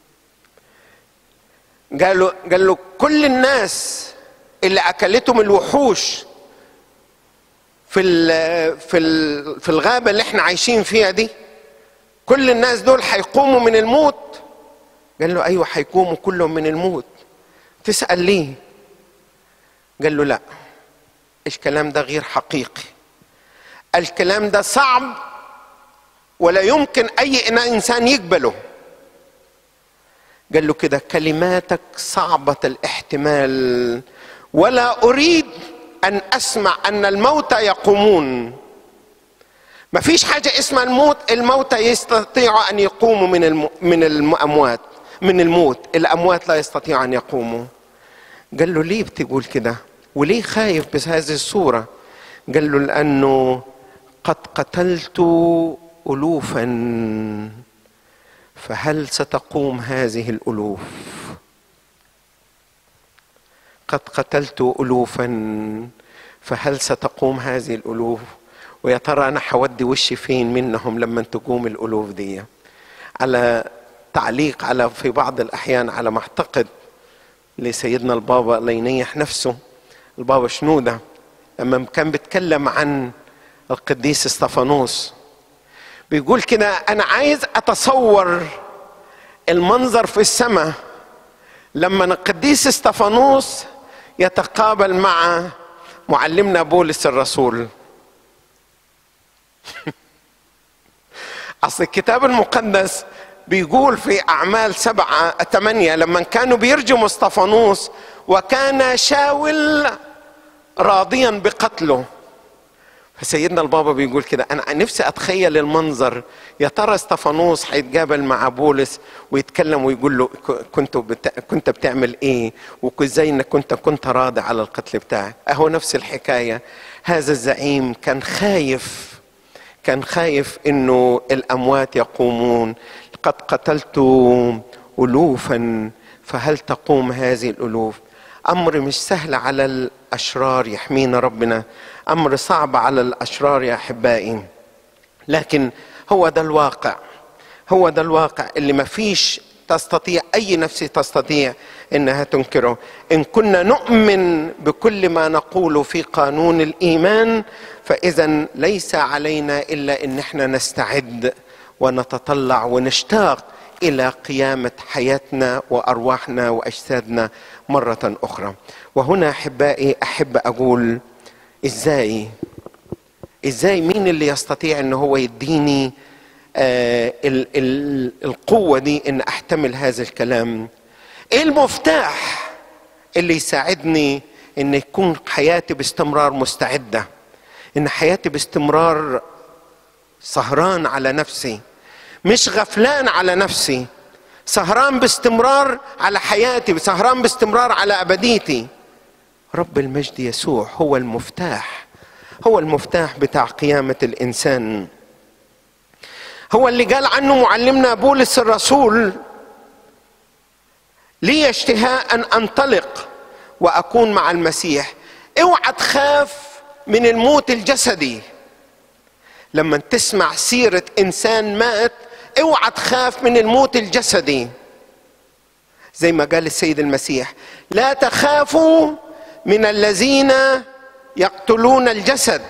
قال له قال له كل الناس اللي اكلتهم الوحوش في ال في ال في الغابه اللي احنا عايشين فيها دي كل الناس دول هيقوموا من الموت قال له ايوه هيقوموا كلهم من الموت تسال ليه قال له لا الكلام ده غير حقيقي الكلام ده صعب ولا يمكن اي انسان يقبله قال له كده كلماتك صعبه الاحتمال ولا اريد ان اسمع ان الموتى يقومون ما فيش حاجه اسمها الموت الموتى يستطيعوا ان يقوموا من الم... من الاموات من الموت الاموات لا يستطيعوا ان يقوموا قال له ليه بتقول كده وليه خايف بهذه الصوره قال له لانه قد قتلت الوفا فهل ستقوم هذه الالوف قد قتلت الوفا فهل ستقوم هذه الالوف ويا ترى انا حودي وشي فين منهم لما تقوم الالوف دي على تعليق على في بعض الاحيان على ما اعتقد لسيدنا البابا الله ينيح نفسه البابا شنوده لما كان بيتكلم عن القديس استفانوس بيقول كده انا عايز اتصور المنظر في السماء لما القديس استفانوس يتقابل مع معلمنا بولس الرسول اصل الكتاب المقدس بيقول في اعمال سبعه ثمانيه لما كانوا بيرجموا استفانوس وكان شاول راضيا بقتله فسيدنا البابا بيقول كده انا نفسي اتخيل المنظر يا ترى استفانوس هيتقابل مع بولس ويتكلم ويقول له كنت بت... كنت بتعمل ايه وازاي انك كنت كنت راضي على القتل بتاعك اهو نفس الحكايه هذا الزعيم كان خايف كان خايف انه الاموات يقومون قد قتلت الوفا فهل تقوم هذه الالوف امر مش سهل على الاشرار يحمينا ربنا امر صعب على الاشرار يا احبائي لكن هو ده الواقع هو ده الواقع اللي ما فيش تستطيع اي نفس تستطيع انها تنكره ان كنا نؤمن بكل ما نقول في قانون الايمان فاذا ليس علينا الا ان احنا نستعد ونتطلع ونشتاق الى قيامه حياتنا وارواحنا واجسادنا مره اخرى وهنا احبائي احب اقول ازاي ازاي مين اللي يستطيع ان هو يديني آه ال ال القوه دي ان احتمل هذا الكلام ايه المفتاح اللي يساعدني ان يكون حياتي باستمرار مستعده ان حياتي باستمرار سهران على نفسي مش غفلان على نفسي سهران باستمرار على حياتي سهران باستمرار على ابديتي رب المجد يسوع هو المفتاح هو المفتاح بتاع قيامه الانسان هو اللي قال عنه معلمنا بولس الرسول لي اشتهاء ان انطلق واكون مع المسيح اوعى تخاف من الموت الجسدي لما تسمع سيره انسان مات اوعى تخاف من الموت الجسدي زي ما قال السيد المسيح لا تخافوا من الذين يقتلون الجسد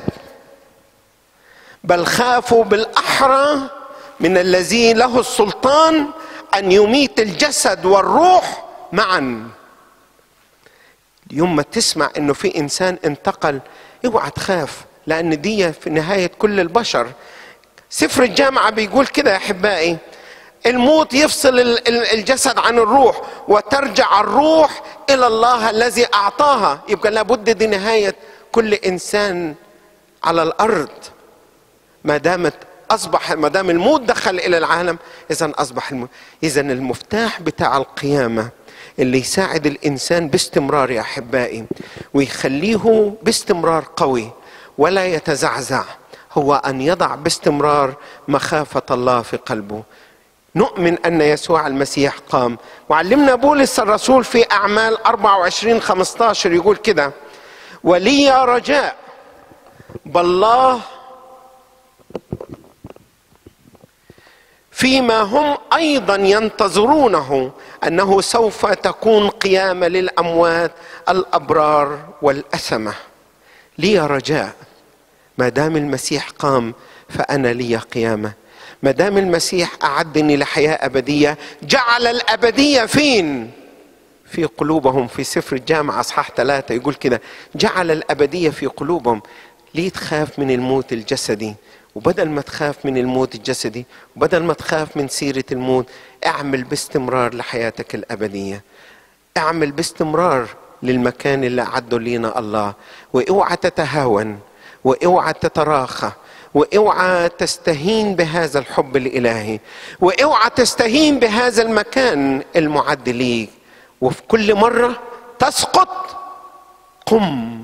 بل خافوا بالاحرى من الذي له السلطان ان يميت الجسد والروح معا يوم ما تسمع انه في انسان انتقل اوعى تخاف لان دي في نهايه كل البشر سفر الجامعه بيقول كده يا احبائي الموت يفصل الجسد عن الروح وترجع الروح الى الله الذي اعطاها يبقى لابد دي نهايه كل انسان على الارض ما دامت اصبح ما دام الموت دخل الى العالم اذا اصبح الموت اذا المفتاح بتاع القيامه اللي يساعد الانسان باستمرار يا احبائي ويخليه باستمرار قوي ولا يتزعزع هو ان يضع باستمرار مخافه الله في قلبه نؤمن ان يسوع المسيح قام وعلمنا بولس الرسول في اعمال 24 15 يقول كده ولي رجاء بالله فيما هم ايضا ينتظرونه انه سوف تكون قيامه للاموات الابرار والاثمه لي رجاء ما دام المسيح قام فانا لي قيامه ما دام المسيح اعدني لحياه ابديه جعل الابديه فين في قلوبهم في سفر الجامعة أصحاح ثلاثة يقول كده جعل الأبدية في قلوبهم ليه تخاف من الموت الجسدي وبدل ما تخاف من الموت الجسدي وبدل ما تخاف من سيرة الموت اعمل باستمرار لحياتك الأبدية اعمل باستمرار للمكان اللي أعده لينا الله واوعى تتهاون واوعى تتراخى واوعى تستهين بهذا الحب الالهي واوعى تستهين بهذا المكان المعد ليك وفي كل مره تسقط قم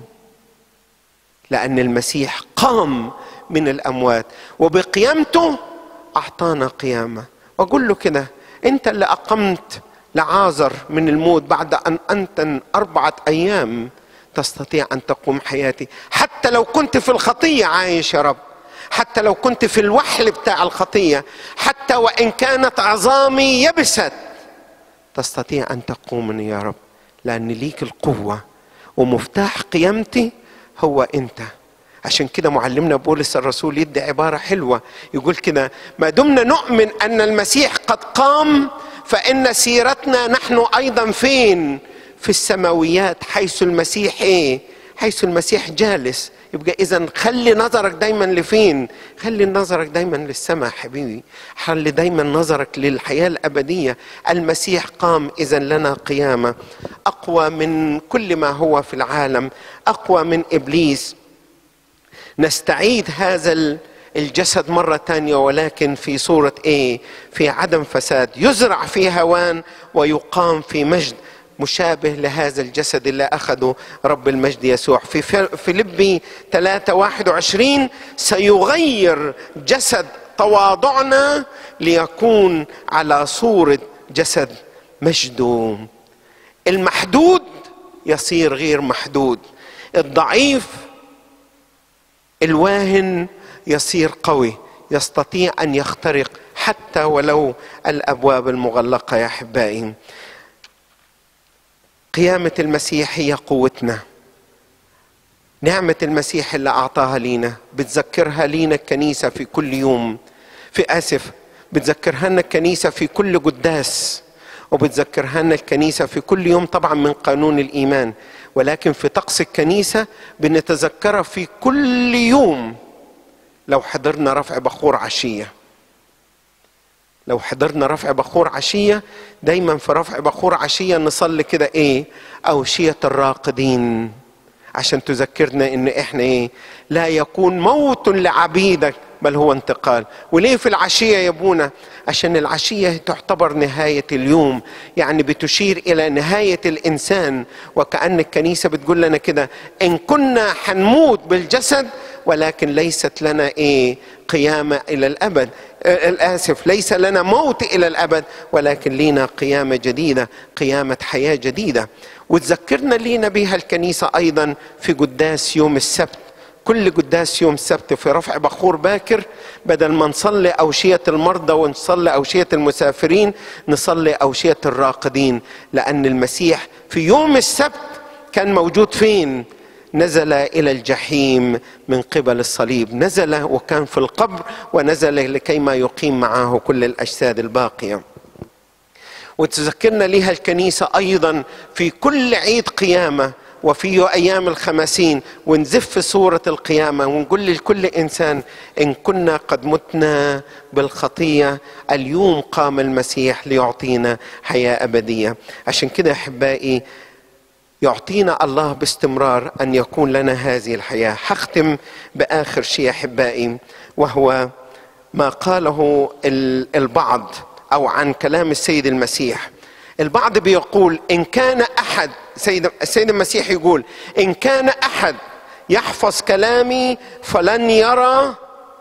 لان المسيح قام من الاموات وبقيامته اعطانا قيامه واقول له كده انت اللي اقمت لعازر من الموت بعد ان انتن اربعه ايام تستطيع ان تقوم حياتي حتى لو كنت في الخطيه عايش يا رب حتى لو كنت في الوحل بتاع الخطيه حتى وان كانت عظامي يبست تستطيع ان تقومني يا رب لان ليك القوه ومفتاح قيامتي هو انت عشان كده معلمنا بولس الرسول يدي عباره حلوه يقول كده ما دمنا نؤمن ان المسيح قد قام فان سيرتنا نحن ايضا فين في السماويات حيث المسيح ايه حيث المسيح جالس يبقى اذا خلي نظرك دايما لفين خلي نظرك دايما للسماء حبيبي خلي دايما نظرك للحياه الابديه المسيح قام اذا لنا قيامه اقوى من كل ما هو في العالم اقوى من ابليس نستعيد هذا الجسد مرة تانية ولكن في صورة ايه في عدم فساد يزرع في هوان ويقام في مجد مشابه لهذا الجسد اللي أخذه رب المجد يسوع في فيلبي 3 21 سيغير جسد تواضعنا ليكون على صورة جسد مجده المحدود يصير غير محدود الضعيف الواهن يصير قوي يستطيع ان يخترق حتى ولو الابواب المغلقه يا احبائي قيامه المسيح هي قوتنا نعمه المسيح اللي اعطاها لينا بتذكرها لينا الكنيسه في كل يوم في اسف بتذكرها لنا الكنيسه في كل قداس وبتذكرها لنا الكنيسه في كل يوم طبعا من قانون الايمان ولكن في طقس الكنيسه بنتذكرها في كل يوم لو حضرنا رفع بخور عشيه لو حضرنا رفع بخور عشية دايما في رفع بخور عشية نصلي كده ايه أوشية الراقدين عشان تذكرنا ان احنا ايه لا يكون موت لعبيدك بل هو انتقال وليه في العشية يا ابونا عشان العشية تعتبر نهاية اليوم يعني بتشير إلى نهاية الإنسان وكأن الكنيسة بتقول لنا كده إن كنا حنموت بالجسد ولكن ليست لنا إيه قيامة إلى الأبد الآسف ليس لنا موت إلى الأبد ولكن لينا قيامة جديدة قيامة حياة جديدة وتذكرنا لينا بها الكنيسة أيضا في قداس يوم السبت كل قداس يوم السبت في رفع بخور باكر بدل ما نصلي أوشية المرضى ونصلي أوشية المسافرين نصلي أوشية الراقدين لأن المسيح في يوم السبت كان موجود فين؟ نزل الى الجحيم من قبل الصليب نزل وكان في القبر ونزل لكي ما يقيم معه كل الاجساد الباقيه وتذكرنا لها الكنيسه ايضا في كل عيد قيامه وفي ايام الخمسين ونزف صوره القيامه ونقول لكل انسان ان كنا قد متنا بالخطيه اليوم قام المسيح ليعطينا حياه ابديه عشان كده احبائي يعطينا الله باستمرار ان يكون لنا هذه الحياه هختم باخر شيء احبائي وهو ما قاله البعض او عن كلام السيد المسيح البعض بيقول ان كان احد سيد السيد المسيح يقول ان كان احد يحفظ كلامي فلن يرى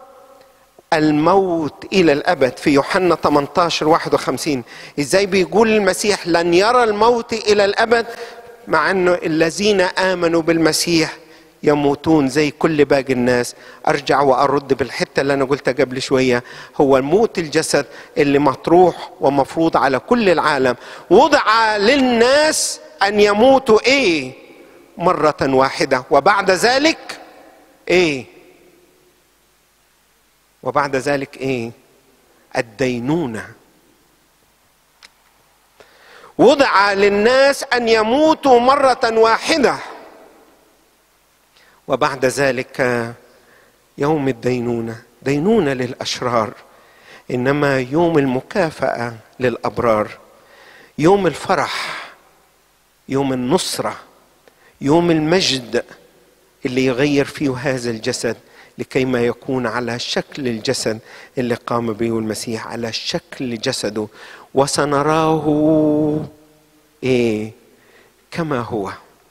الموت الى الابد في يوحنا 18 51 ازاي بيقول المسيح لن يرى الموت الى الابد مع انه الذين امنوا بالمسيح يموتون زي كل باقي الناس ارجع وارد بالحته اللي انا قلتها قبل شويه هو موت الجسد اللي مطروح ومفروض على كل العالم وضع للناس ان يموتوا ايه مره واحده وبعد ذلك ايه وبعد ذلك ايه الدينونه وضع للناس ان يموتوا مره واحده وبعد ذلك يوم الدينونه دينونه للاشرار انما يوم المكافاه للابرار يوم الفرح يوم النصره يوم المجد اللي يغير فيه هذا الجسد لكي ما يكون على شكل الجسد اللي قام به المسيح على شكل جسده وسنراه ايه كما هو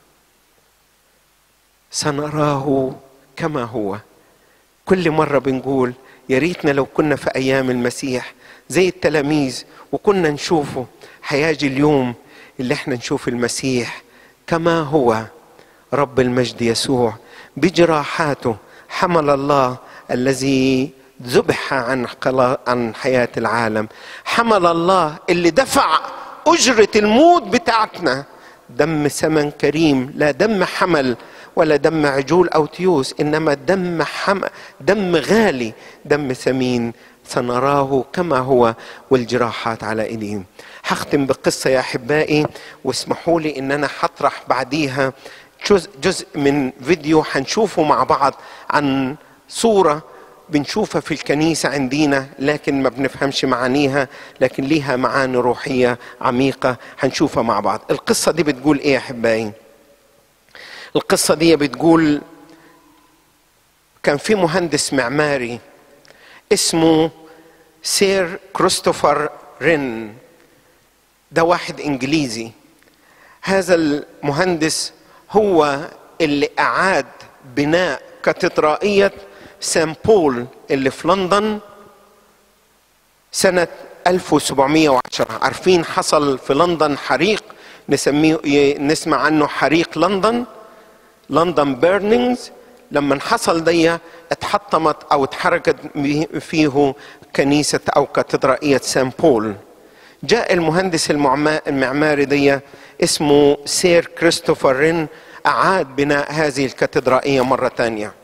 سنراه كما هو كل مره بنقول يا ريتنا لو كنا في ايام المسيح زي التلاميذ وكنا نشوفه حياجي اليوم اللي احنا نشوف المسيح كما هو رب المجد يسوع بجراحاته حمل الله الذي ذبح عن عن حياة العالم حمل الله اللي دفع أجرة الموت بتاعتنا دم ثمن كريم لا دم حمل ولا دم عجول أو تيوس إنما دم حم دم غالي دم ثمين سنراه كما هو والجراحات على ايديهم هختم بقصه يا احبائي واسمحوا لي ان انا هطرح بعديها جزء, جزء من فيديو هنشوفه مع بعض عن صوره بنشوفها في الكنيسة عندنا لكن ما بنفهمش معانيها لكن ليها معاني روحية عميقة هنشوفها مع بعض القصة دي بتقول ايه يا احبائي القصة دي بتقول كان في مهندس معماري اسمه سير كريستوفر رين ده واحد انجليزي هذا المهندس هو اللي اعاد بناء كاتدرائيه سان بول اللي في لندن سنة 1710 عارفين حصل في لندن حريق نسميه نسمع عنه حريق لندن لندن بيرنينجز لما حصل دي اتحطمت او اتحركت فيه كنيسة او كاتدرائية سان بول جاء المهندس المعماري دي اسمه سير كريستوفر رين أعاد بناء هذه الكاتدرائية مرة ثانية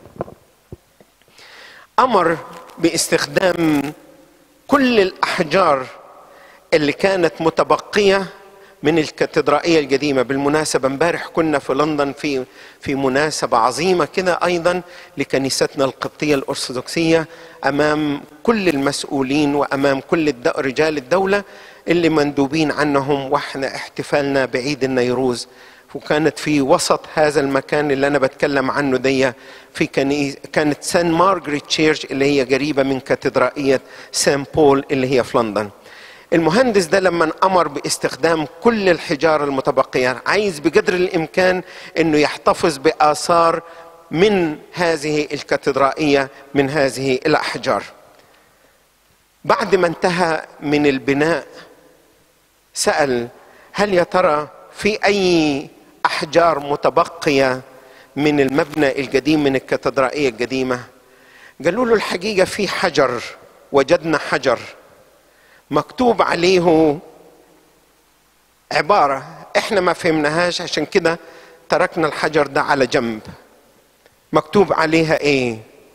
امر باستخدام كل الاحجار اللي كانت متبقيه من الكاتدرائيه القديمه بالمناسبه امبارح كنا في لندن في في مناسبه عظيمه كده ايضا لكنيستنا القبطيه الارثوذكسيه امام كل المسؤولين وامام كل رجال الدوله اللي مندوبين عنهم واحنا احتفالنا بعيد النيروز وكانت في وسط هذا المكان اللي انا بتكلم عنه دي في كنيسة كانت سان مارغريت تشيرش اللي هي قريبه من كاتدرائيه سان بول اللي هي في لندن المهندس ده لما امر باستخدام كل الحجاره المتبقيه عايز بقدر الامكان انه يحتفظ باثار من هذه الكاتدرائيه من هذه الاحجار بعد ما انتهى من البناء سال هل يا ترى في اي احجار متبقيه من المبنى القديم من الكاتدرائيه القديمه قالوا له الحقيقه في حجر وجدنا حجر مكتوب عليه عباره احنا ما فهمناهاش عشان كده تركنا الحجر ده على جنب مكتوب عليها ايه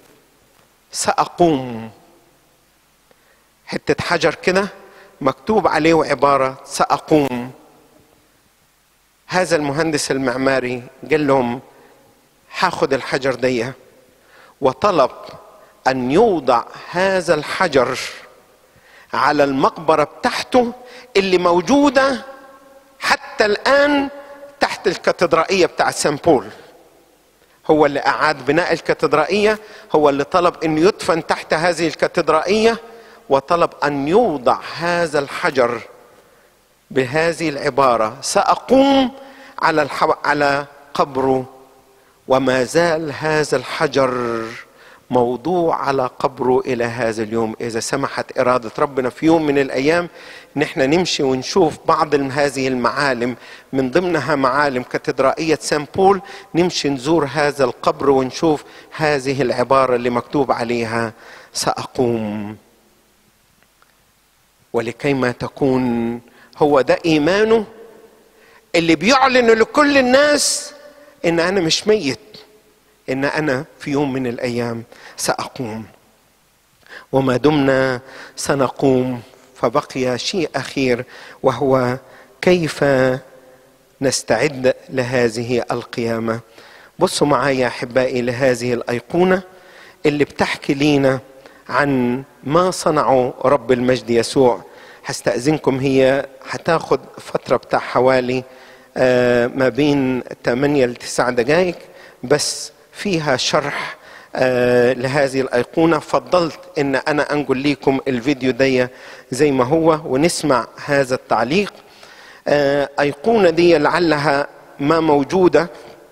ساقوم حته حجر كده مكتوب عليه عباره ساقوم هذا المهندس المعماري قال لهم هاخد الحجر دي وطلب ان يوضع هذا الحجر على المقبره بتاعته اللي موجوده حتى الان تحت الكاتدرائيه بتاع سان بول هو اللي اعاد بناء الكاتدرائيه هو اللي طلب انه يدفن تحت هذه الكاتدرائيه وطلب ان يوضع هذا الحجر بهذه العباره ساقوم على الحو... على قبره وما زال هذا الحجر موضوع على قبره الى هذا اليوم اذا سمحت اراده ربنا في يوم من الايام نحن نمشي ونشوف بعض هذه المعالم من ضمنها معالم كاتدرائيه سان بول نمشي نزور هذا القبر ونشوف هذه العباره اللي مكتوب عليها ساقوم ولكيما تكون هو ده ايمانه اللي بيعلن لكل الناس ان انا مش ميت ان انا في يوم من الايام ساقوم وما دمنا سنقوم فبقي شيء اخير وهو كيف نستعد لهذه القيامه بصوا معايا احبائي لهذه الايقونه اللي بتحكي لينا عن ما صنعه رب المجد يسوع هستأذنكم هي هتاخد فترة بتاع حوالي آه ما بين 8 ل 9 دقائق بس فيها شرح آه لهذه الأيقونة فضلت إن أنا أنقل لكم الفيديو دي زي ما هو ونسمع هذا التعليق آه أيقونة دي لعلها ما موجودة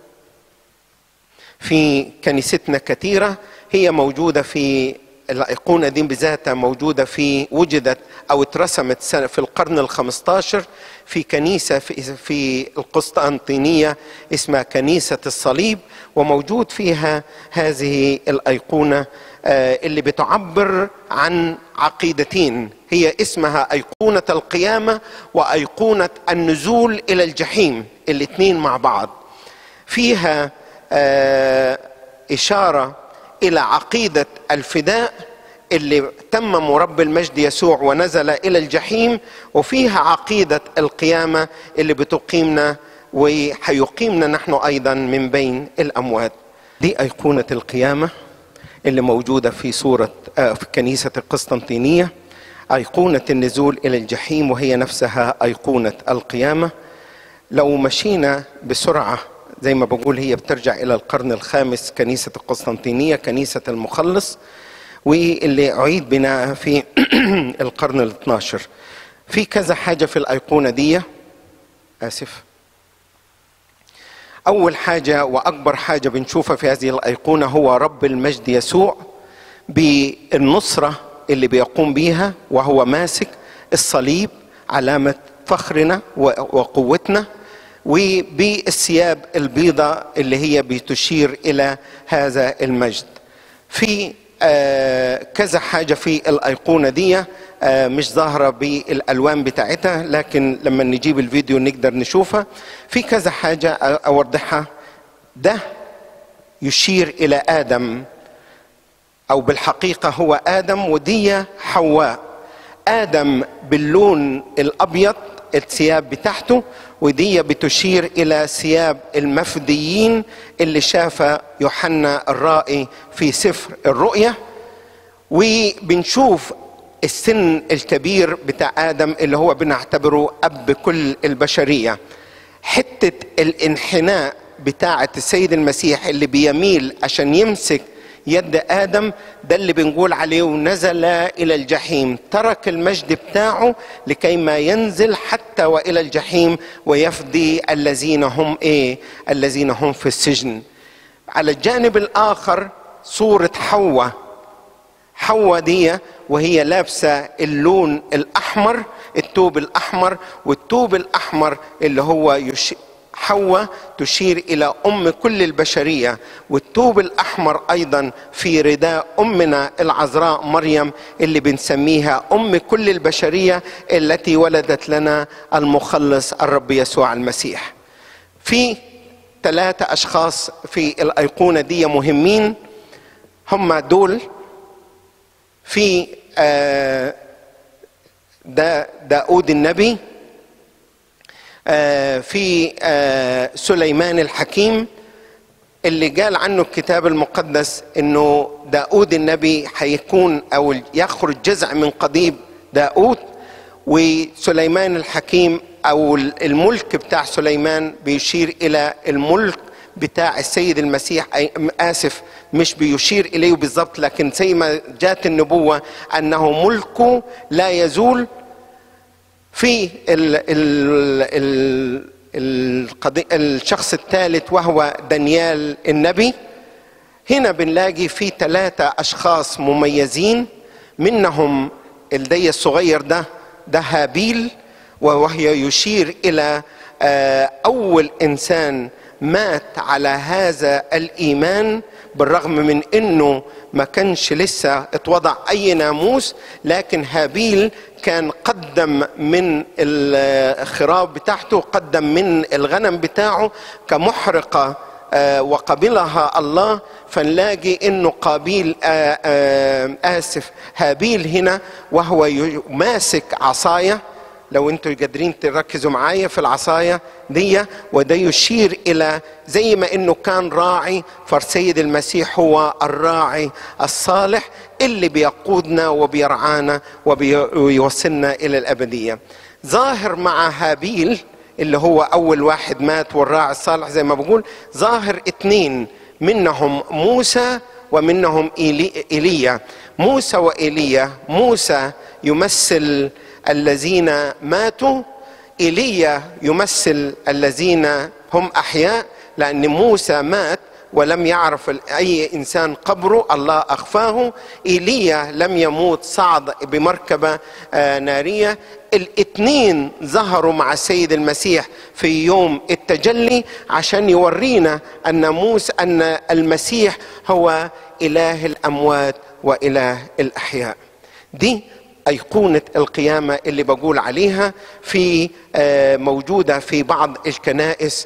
في كنيستنا كثيرة هي موجودة في الأيقونة دي بذاتها موجودة في وجدت أو اترسمت في القرن الخمستاشر في كنيسة في, في القسطنطينية اسمها كنيسة الصليب وموجود فيها هذه الأيقونة اللي بتعبر عن عقيدتين هي اسمها أيقونة القيامة وأيقونة النزول إلى الجحيم الاثنين مع بعض فيها إشارة الى عقيده الفداء اللي تمم رب المجد يسوع ونزل الى الجحيم وفيها عقيده القيامه اللي بتقيمنا وحيقيمنا نحن ايضا من بين الاموات دي ايقونه القيامه اللي موجوده في صوره في كنيسه القسطنطينيه ايقونه النزول الى الجحيم وهي نفسها ايقونه القيامه لو مشينا بسرعه زي ما بقول هي بترجع الى القرن الخامس كنيسه القسطنطينيه كنيسه المخلص واللي اعيد بناءها في القرن ال 12 في كذا حاجه في الايقونه دي اسف اول حاجه واكبر حاجه بنشوفها في هذه الايقونه هو رب المجد يسوع بالنصره اللي بيقوم بيها وهو ماسك الصليب علامه فخرنا وقوتنا وبالثياب البيضاء اللي هي بتشير الى هذا المجد في آه كذا حاجة في الأيقونة دي آه مش ظاهرة بالألوان بتاعتها لكن لما نجيب الفيديو نقدر نشوفها في كذا حاجة أوضحها ده يشير إلى آدم أو بالحقيقة هو آدم ودي حواء آدم باللون الأبيض الثياب بتاعته ودي بتشير الى ثياب المفديين اللي شاف يوحنا الرائي في سفر الرؤيا وبنشوف السن الكبير بتاع ادم اللي هو بنعتبره اب كل البشريه حتة الانحناء بتاعة السيد المسيح اللي بيميل عشان يمسك يد آدم ده اللي بنقول عليه ونزل إلى الجحيم ترك المجد بتاعه لكي ما ينزل حتى وإلى الجحيم ويفدي الذين هم إيه الذين هم في السجن على الجانب الآخر صورة حواء حواء دي وهي لابسة اللون الأحمر التوب الأحمر والتوب الأحمر اللي هو يش... حواء تشير إلى أم كل البشرية والتوب الأحمر أيضا في رداء أمنا العذراء مريم اللي بنسميها أم كل البشرية التي ولدت لنا المخلص الرب يسوع المسيح في ثلاثة أشخاص في الأيقونة دي مهمين هم دول في آه دا داود النبي آه في آه سليمان الحكيم اللي قال عنه الكتاب المقدس انه داود النبي هيكون او يخرج جزع من قضيب داود وسليمان الحكيم او الملك بتاع سليمان بيشير الى الملك بتاع السيد المسيح اسف مش بيشير اليه بالضبط لكن زي ما جات النبوه انه ملكه لا يزول في ال ال ال القضي... الشخص الثالث وهو دانيال النبي هنا بنلاقي في ثلاثة أشخاص مميزين منهم الدي الصغير ده ده هابيل وهي يشير إلى أول إنسان مات على هذا الإيمان بالرغم من أنه ما كانش لسه اتوضع أي ناموس لكن هابيل كان قدم من الخراب بتاعته قدم من الغنم بتاعه كمحرقة وقبلها الله فنلاقي انه قابيل اسف هابيل هنا وهو ماسك عصايه لو انتوا قادرين تركزوا معايا في العصايه دي وده يشير الى زي ما انه كان راعي فالسيد المسيح هو الراعي الصالح اللي بيقودنا وبيرعانا وبيوصلنا الى الابديه ظاهر مع هابيل اللي هو اول واحد مات والراعي الصالح زي ما بقول ظاهر اثنين منهم موسى ومنهم ايليا موسى وايليا موسى يمثل الذين ماتوا ايليا يمثل الذين هم احياء لان موسى مات ولم يعرف اي انسان قبره الله اخفاه ايليا لم يموت صعد بمركبه ناريه الاثنين ظهروا مع السيد المسيح في يوم التجلي عشان يورينا ان موسى ان المسيح هو اله الاموات واله الاحياء دي أيقونة القيامة اللي بقول عليها في موجودة في بعض الكنائس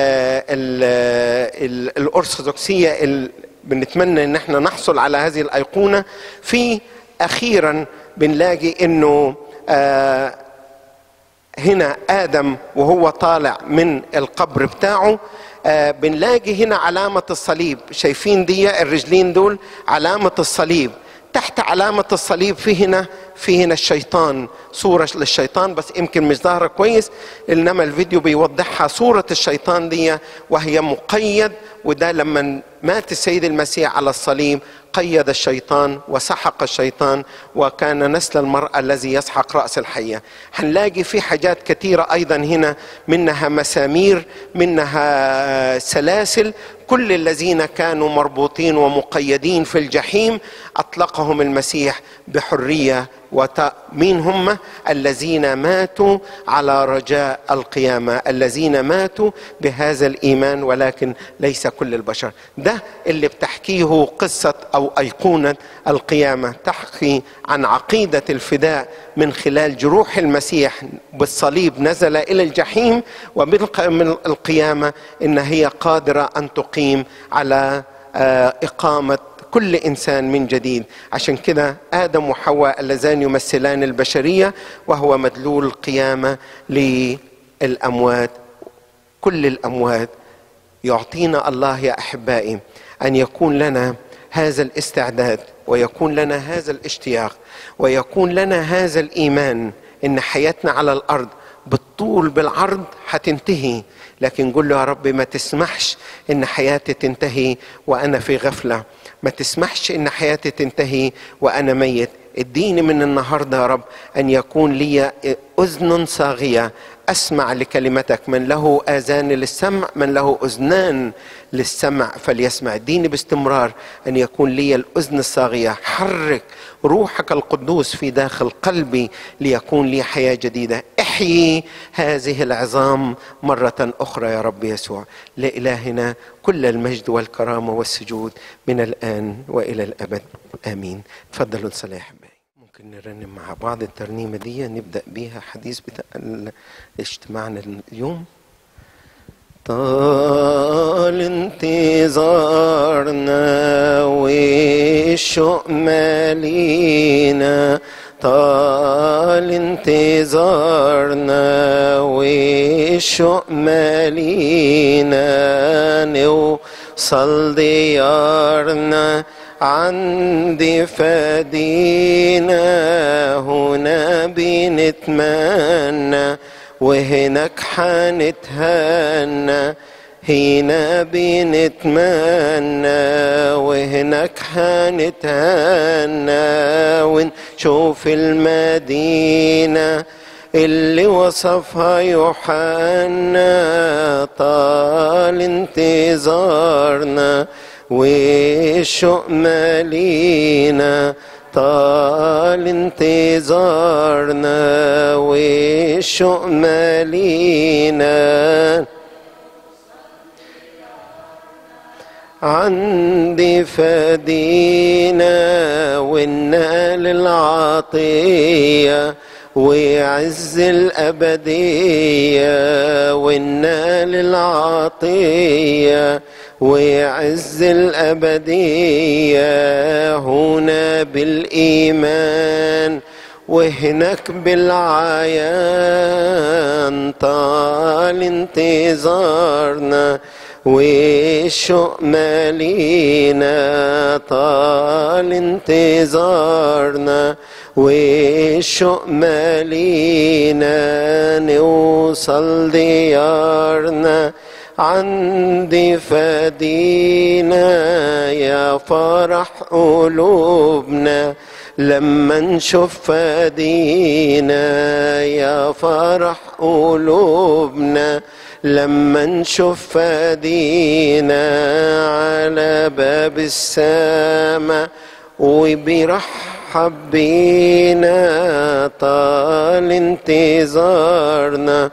الأرثوذكسية بنتمنى ان احنا نحصل على هذه الأيقونة في أخيرا بنلاقي انه هنا آدم وهو طالع من القبر بتاعه بنلاقي هنا علامة الصليب شايفين دي الرجلين دول علامة الصليب تحت علامة الصليب في هنا في هنا الشيطان صورة للشيطان بس يمكن مش ظاهرة كويس إنما الفيديو بيوضحها صورة الشيطان دي وهي مقيد وده لما مات السيد المسيح على الصليب قيد الشيطان وسحق الشيطان وكان نسل المرأة الذي يسحق رأس الحية هنلاقي في حاجات كثيرة أيضا هنا منها مسامير منها سلاسل كل الذين كانوا مربوطين ومقيدين في الجحيم أطلقهم المسيح بحرية مين هم الذين ماتوا على رجاء القيامة الذين ماتوا بهذا الإيمان ولكن ليس كل البشر ده اللي بتحكيه قصة أو أيقونة القيامة تحكي عن عقيدة الفداء من خلال جروح المسيح بالصليب نزل إلى الجحيم ومن القيامة إن هي قادرة أن تقيم على إقامة كل انسان من جديد عشان كده ادم وحواء اللذان يمثلان البشريه وهو مدلول القيامه للاموات كل الاموات يعطينا الله يا احبائي ان يكون لنا هذا الاستعداد ويكون لنا هذا الاشتياق ويكون لنا هذا الايمان ان حياتنا على الارض بالطول بالعرض هتنتهي لكن قول له يا رب ما تسمحش ان حياتي تنتهي وانا في غفله ما تسمحش ان حياتي تنتهي وانا ميت اديني من النهارده يا رب ان يكون لي اذن صاغيه اسمع لكلمتك من له اذان للسمع من له اذنان للسمع فليسمع اديني باستمرار ان يكون لي الاذن الصاغيه حرك روحك القدوس في داخل قلبي ليكون لي حياه جديده احيي هذه العظام مره اخرى يا رب يسوع لالهنا كل المجد والكرامه والسجود من الان والى الابد امين تفضلوا نصلي احبائي ممكن نرنم مع بعض الترنيمه دي نبدا بيها حديث بتاع اجتماعنا اليوم طال انتظارنا والشوق مالينا طال انتظارنا والشوق مالينا نوصل ديارنا عند فدينا هنا بنتمنى وهناك حنتهنى هنا بنتمنى وهناك حنتهنى ونشوف المدينة اللي وصفها يوحنا طال انتظارنا والشوق مالينا طال انتظارنا والشوق مالينا عندي فدينا والنال العطية وعز الأبدية والنال العطية وعز الأبدية هنا بالإيمان وهناك بالعيان طال انتظارنا والشوق مالينا طال انتظارنا والشوق مالينا نوصل ديارنا عند فدينا يا فرح قلوبنا لما نشوف فدينا يا فرح قلوبنا لما نشوف فدينا على باب السماء وبيرحب بينا طال انتظارنا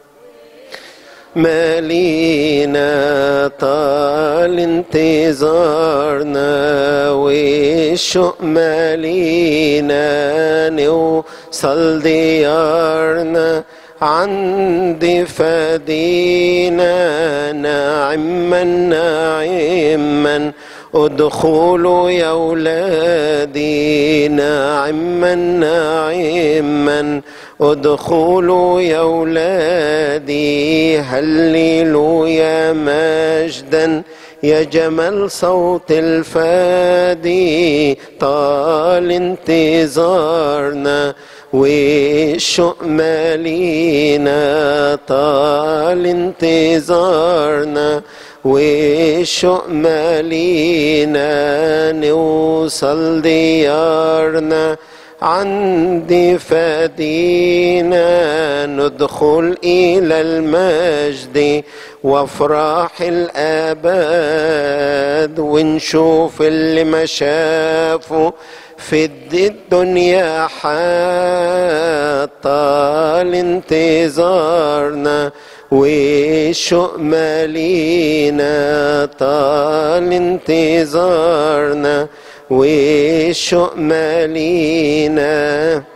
مالينا طال انتظارنا والشوق مالينا نوصل ديارنا عند فدينا نعما نعما ادخلوا يا ولادي نعما نعما ادخلوا يا ولادي هللوا يا مجدا يا جمال صوت الفادي طال انتظارنا والشوق مالينا طال انتظارنا والشوق مالينا نوصل ديارنا عند فدينا ندخل إلى المجد وافراح الآباد ونشوف اللي ما شافوا في الدنيا حتى انتظارنا والشوق مالينا طال انتظارنا والشوق مالينا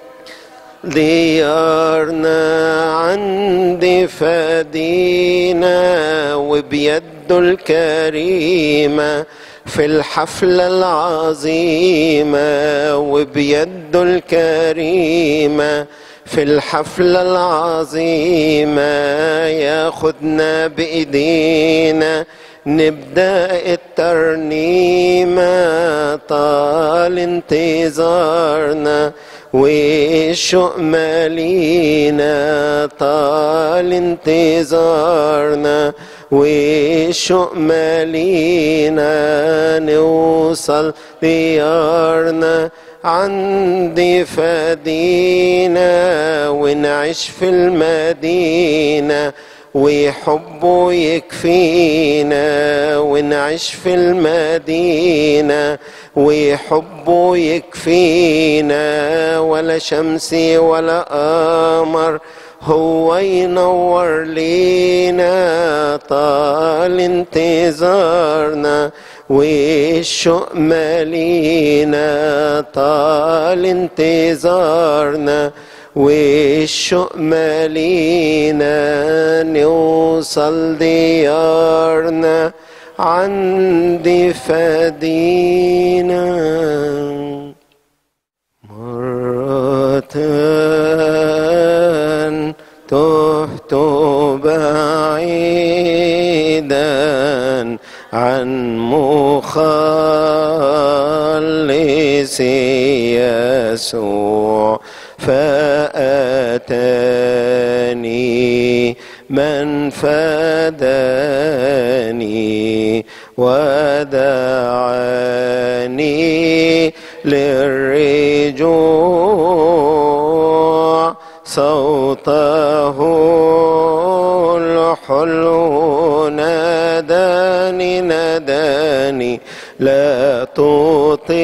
ديارنا عند فدينا وبيده الكريمة في الحفلة العظيمة وبيده الكريمة في الحفلة العظيمة ياخدنا بإيدينا نبدأ الترنيمة طال انتظارنا والشوق مالينا طال انتظارنا والشوق مالينا نوصل ديارنا عندي فدينا ونعيش في المدينة وحبه يكفينا ونعيش في المدينة وحبه يكفينا ولا شمس ولا قمر هو ينور لينا طال انتظارنا والشوق مالينا طال انتظارنا والشوق مالينا نوصل ديارنا عندي فدينا مرة تهت بعيدا عن مخلصي يسوع فأتاني من فداني ودعاني للرجوع صوته الحلو ناداني ناداني لا تطيل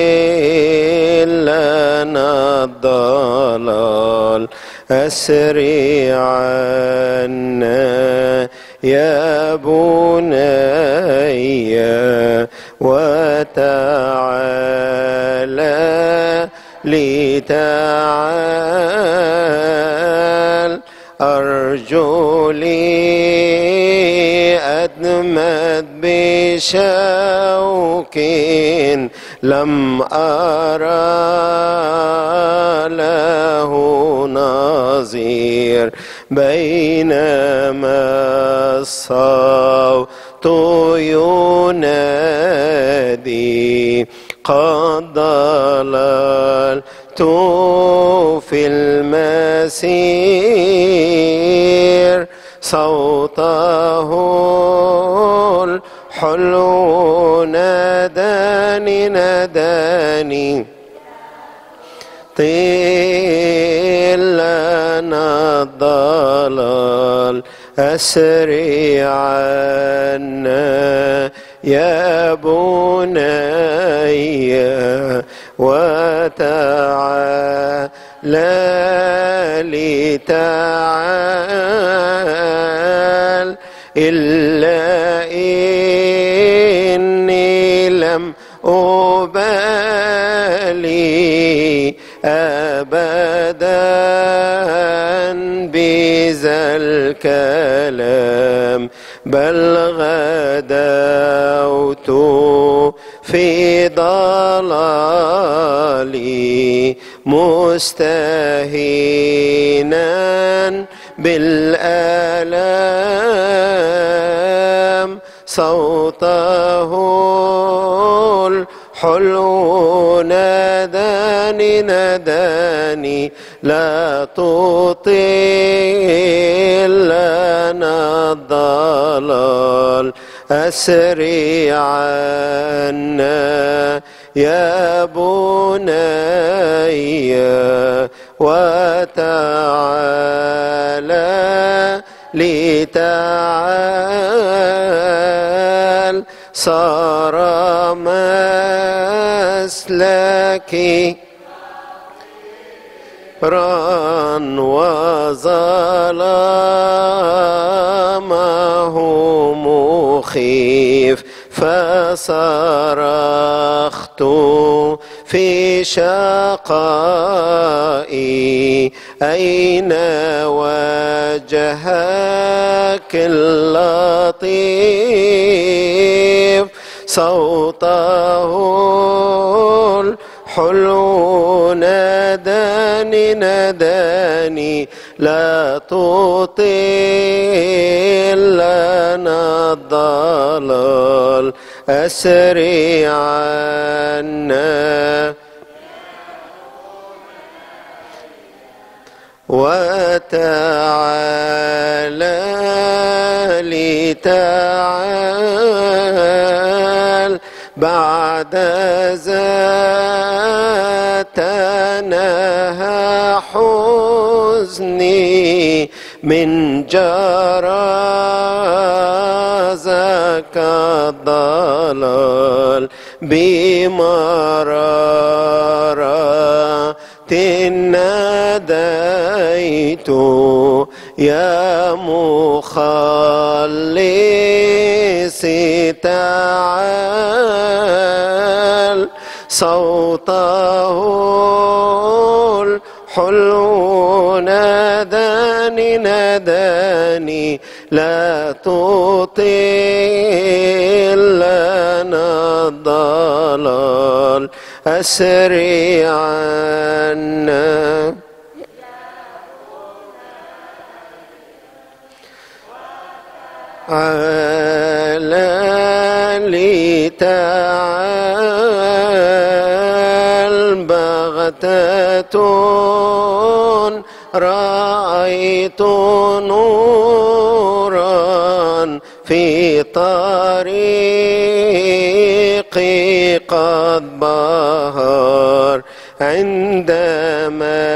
لنا الضلال أسري عنا يا بني وتعالى لتعال أرجو لي أدمت بشوك لم أرى له نظير بينما الصوت ينادي قد ضللت في المسير صوته الحلو ناداني ناداني طيل لنا الضلال أسري عنا يا بني وتعالى لتعال إلا إني لم أبالي أبدا بذا الكلام بل غدوت في ضلالي مستهينا بالآلام صوته الحلو ناداني ناداني لا تطيل لنا الضلال أسري عنا يا بني وتعالى لتعال صار مسلكي ران وظلامه مخيف فصرخت في شقائي أين وجهك اللطيف صوته الحلو ناداني ناداني لا تطيل لنا الضلال أسري عنا وتعالى لتعال بعد ذات نهى حزني من جرازك الضلال بمرارة ناديت يا مخلصي تعال صوته الحلو ناداني ناداني لا تطيل لنا الضلال أسري عنا على لتعال بغتة رأيت نورا في طريقي قد بهر عندما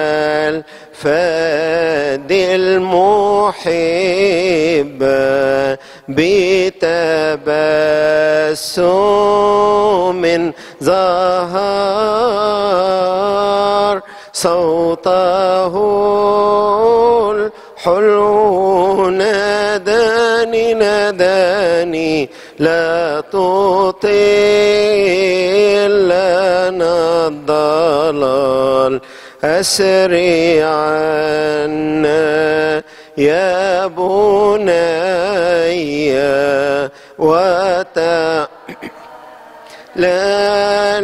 الفاد المحب بتبسم ظهر صوته الحلو ناداني ناداني لا تطيل لنا الضلال أسري عنا يا بني وتع لا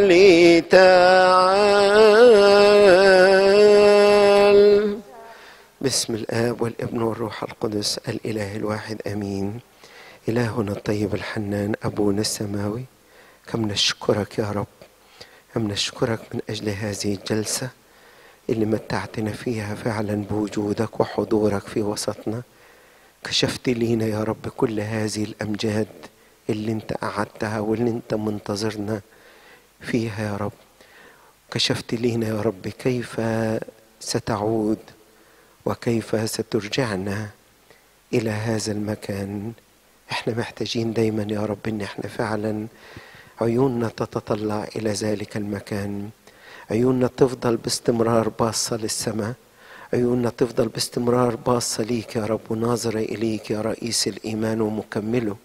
لتعال بسم الآب والابن والروح القدس الإله الواحد آمين إلهنا الطيب الحنان أبونا السماوي كم نشكرك يا رب كم نشكرك من أجل هذه الجلسة اللي متعتنا فيها فعلا بوجودك وحضورك في وسطنا كشفت لينا يا رب كل هذه الأمجاد اللي انت قعدتها واللي انت منتظرنا فيها يا رب كشفت لينا يا رب كيف ستعود وكيف سترجعنا الى هذا المكان احنا محتاجين دايما يا رب ان احنا فعلا عيوننا تتطلع الى ذلك المكان عيوننا تفضل باستمرار باصه للسماء عيوننا تفضل باستمرار باصه ليك يا رب وناظره اليك يا رئيس الايمان ومكمله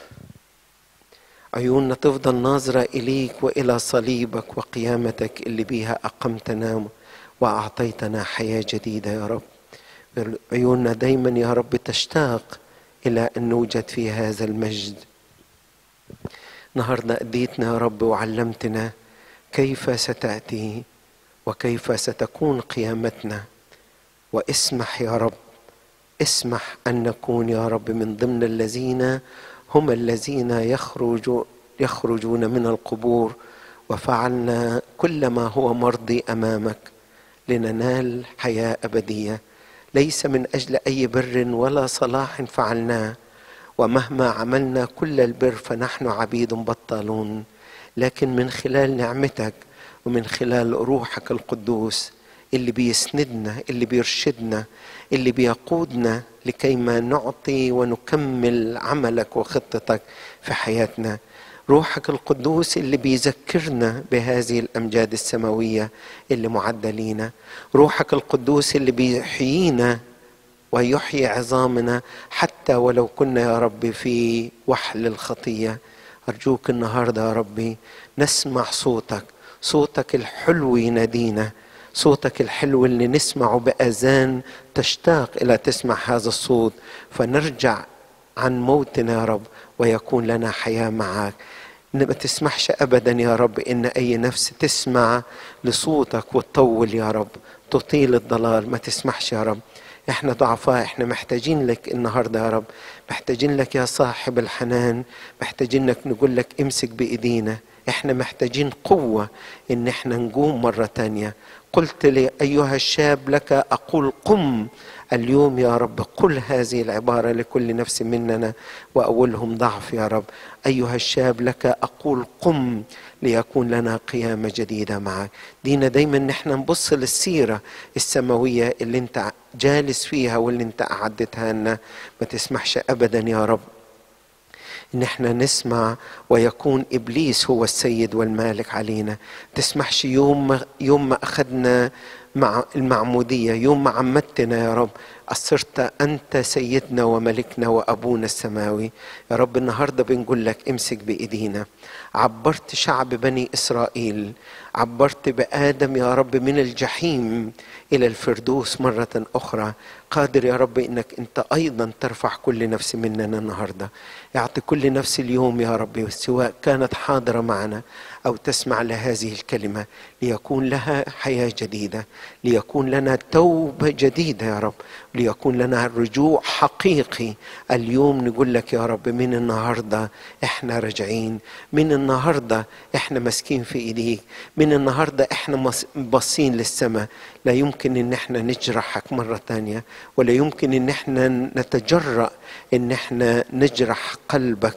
عيوننا تفضل ناظرة إليك وإلى صليبك وقيامتك اللي بيها أقمتنا وأعطيتنا حياة جديدة يا رب عيوننا دايما يا رب تشتاق إلى أن نوجد في هذا المجد النهاردة أديتنا يا رب وعلمتنا كيف ستأتي وكيف ستكون قيامتنا واسمح يا رب اسمح أن نكون يا رب من ضمن الذين هم الذين يخرج يخرجون من القبور وفعلنا كل ما هو مرضي امامك لننال حياه ابديه ليس من اجل اي بر ولا صلاح فعلناه ومهما عملنا كل البر فنحن عبيد بطالون لكن من خلال نعمتك ومن خلال روحك القدوس اللي بيسندنا اللي بيرشدنا اللي بيقودنا لكي ما نعطي ونكمل عملك وخطتك في حياتنا روحك القدوس اللي بيذكرنا بهذه الامجاد السماويه اللي معده لينا روحك القدوس اللي بيحيينا ويحيي عظامنا حتى ولو كنا يا رب في وحل الخطيه ارجوك النهارده يا ربي نسمع صوتك صوتك الحلو ينادينا صوتك الحلو اللي نسمعه باذان تشتاق الى تسمع هذا الصوت فنرجع عن موتنا يا رب ويكون لنا حياه معك ما تسمحش ابدا يا رب ان اي نفس تسمع لصوتك وتطول يا رب تطيل الضلال ما تسمحش يا رب احنا ضعفاء احنا محتاجين لك النهارده يا رب محتاجين لك يا صاحب الحنان محتاجين لك نقول لك امسك بايدينا احنا محتاجين قوة ان احنا نقوم مرة تانية قلت لي أيها الشاب لك أقول قم اليوم يا رب قل هذه العبارة لكل نفس مننا وأولهم ضعف يا رب أيها الشاب لك أقول قم ليكون لنا قيامة جديدة معك دينا دايما نحن نبص للسيرة السماوية اللي انت جالس فيها واللي انت أعدتها لنا ما تسمحش أبدا يا رب ان احنا نسمع ويكون ابليس هو السيد والمالك علينا تسمحش يوم ما يوم ما اخذنا مع المعموديه يوم ما عمدتنا يا رب أصرت أنت سيدنا وملكنا وأبونا السماوي يا رب النهاردة بنقول لك امسك بإيدينا عبرت شعب بني إسرائيل عبرت بآدم يا رب من الجحيم إلى الفردوس مرة أخرى قادر يا رب إنك أنت أيضا ترفع كل نفس مننا النهاردة اعطي كل نفس اليوم يا رب سواء كانت حاضرة معنا أو تسمع لهذه الكلمة ليكون لها حياة جديدة ليكون لنا توبة جديدة يا رب ليكون لنا رجوع حقيقي اليوم نقول لك يا رب من النهارده احنا راجعين من النهارده احنا ماسكين في ايديك من النهارده احنا باصين للسماء لا يمكن ان احنا نجرحك مره ثانيه ولا يمكن ان احنا نتجرأ ان احنا نجرح قلبك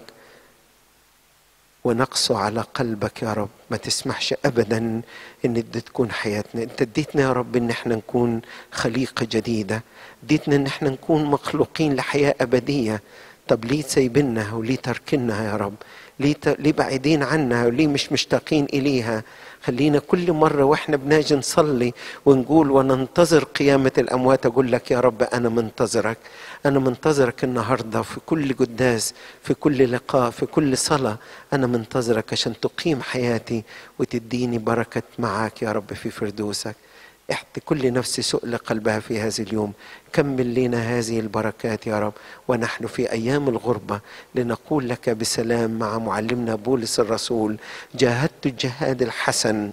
ونقسو على قلبك يا رب ما تسمحش ابدا ان دي تكون حياتنا انت اديتنا يا رب ان احنا نكون خليقه جديده اديتنا ان احنا نكون مخلوقين لحياه ابديه طب ليه سايبنا وليه تركنا يا رب ليه, ت... ليه بعيدين عنها وليه مش مشتاقين اليها خلينا كل مرة واحنا بناجي نصلي ونقول وننتظر قيامة الأموات أقول لك يا رب أنا منتظرك أنا منتظرك النهاردة في كل قداس في كل لقاء في كل صلاة أنا منتظرك عشان تقيم حياتي وتديني بركة معك يا رب في فردوسك احت كل نفس سؤل قلبها في هذا اليوم كمل لنا هذه البركات يا رب ونحن في ايام الغربه لنقول لك بسلام مع معلمنا بولس الرسول جاهدت الجهاد الحسن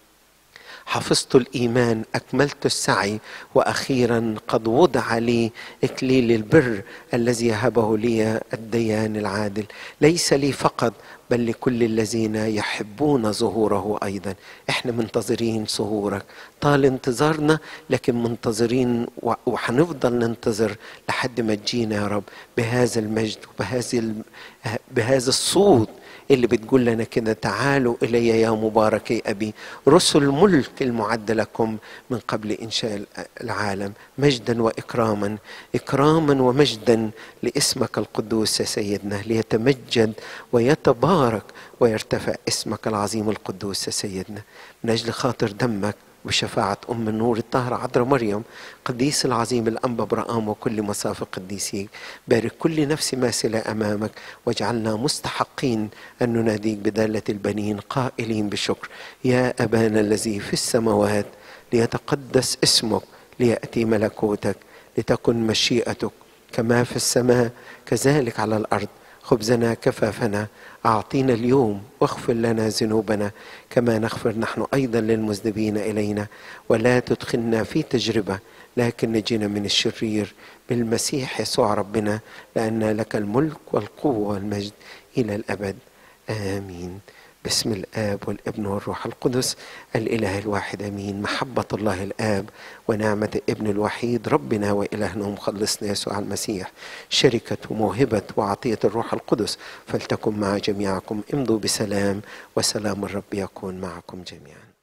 حفظت الايمان اكملت السعي واخيرا قد وضع لي اكليل البر الذي يهبه لي الديان العادل ليس لي فقط بل لكل الذين يحبون ظهوره ايضا احنا منتظرين ظهورك طال انتظارنا لكن منتظرين وحنفضل ننتظر لحد ما تجينا يا رب بهذا المجد وبهذه بهذا الصوت اللي بتقول لنا كده تعالوا الي يا مباركي ابي رسل ملك المعد لكم من قبل انشاء العالم مجدا واكراما اكراما ومجدا لاسمك القدوس يا سيدنا ليتمجد ويتبارك ويرتفع اسمك العظيم القدوس يا سيدنا من اجل خاطر دمك بشفاعة أم النور الطاهرة عذراء مريم قديس العظيم الأنبا برآم وكل مصاف قديسيك بارك كل نفس ماسلة أمامك واجعلنا مستحقين أن نناديك بدالة البنين قائلين بشكر يا أبانا الذي في السماوات ليتقدس اسمك ليأتي ملكوتك لتكن مشيئتك كما في السماء كذلك على الأرض خبزنا كفافنا أعطينا اليوم واغفر لنا ذنوبنا كما نغفر نحن أيضا للمذنبين إلينا ولا تدخلنا في تجربة لكن نجينا من الشرير بالمسيح يسوع ربنا لأن لك الملك والقوة والمجد إلى الأبد آمين باسم الآب والابن والروح القدس الإله الواحد أمين محبة الله الآب ونعمة الابن الوحيد ربنا وإلهنا ومخلصنا يسوع المسيح شركة وموهبة وعطية الروح القدس فلتكن مع جميعكم امضوا بسلام وسلام الرب يكون معكم جميعا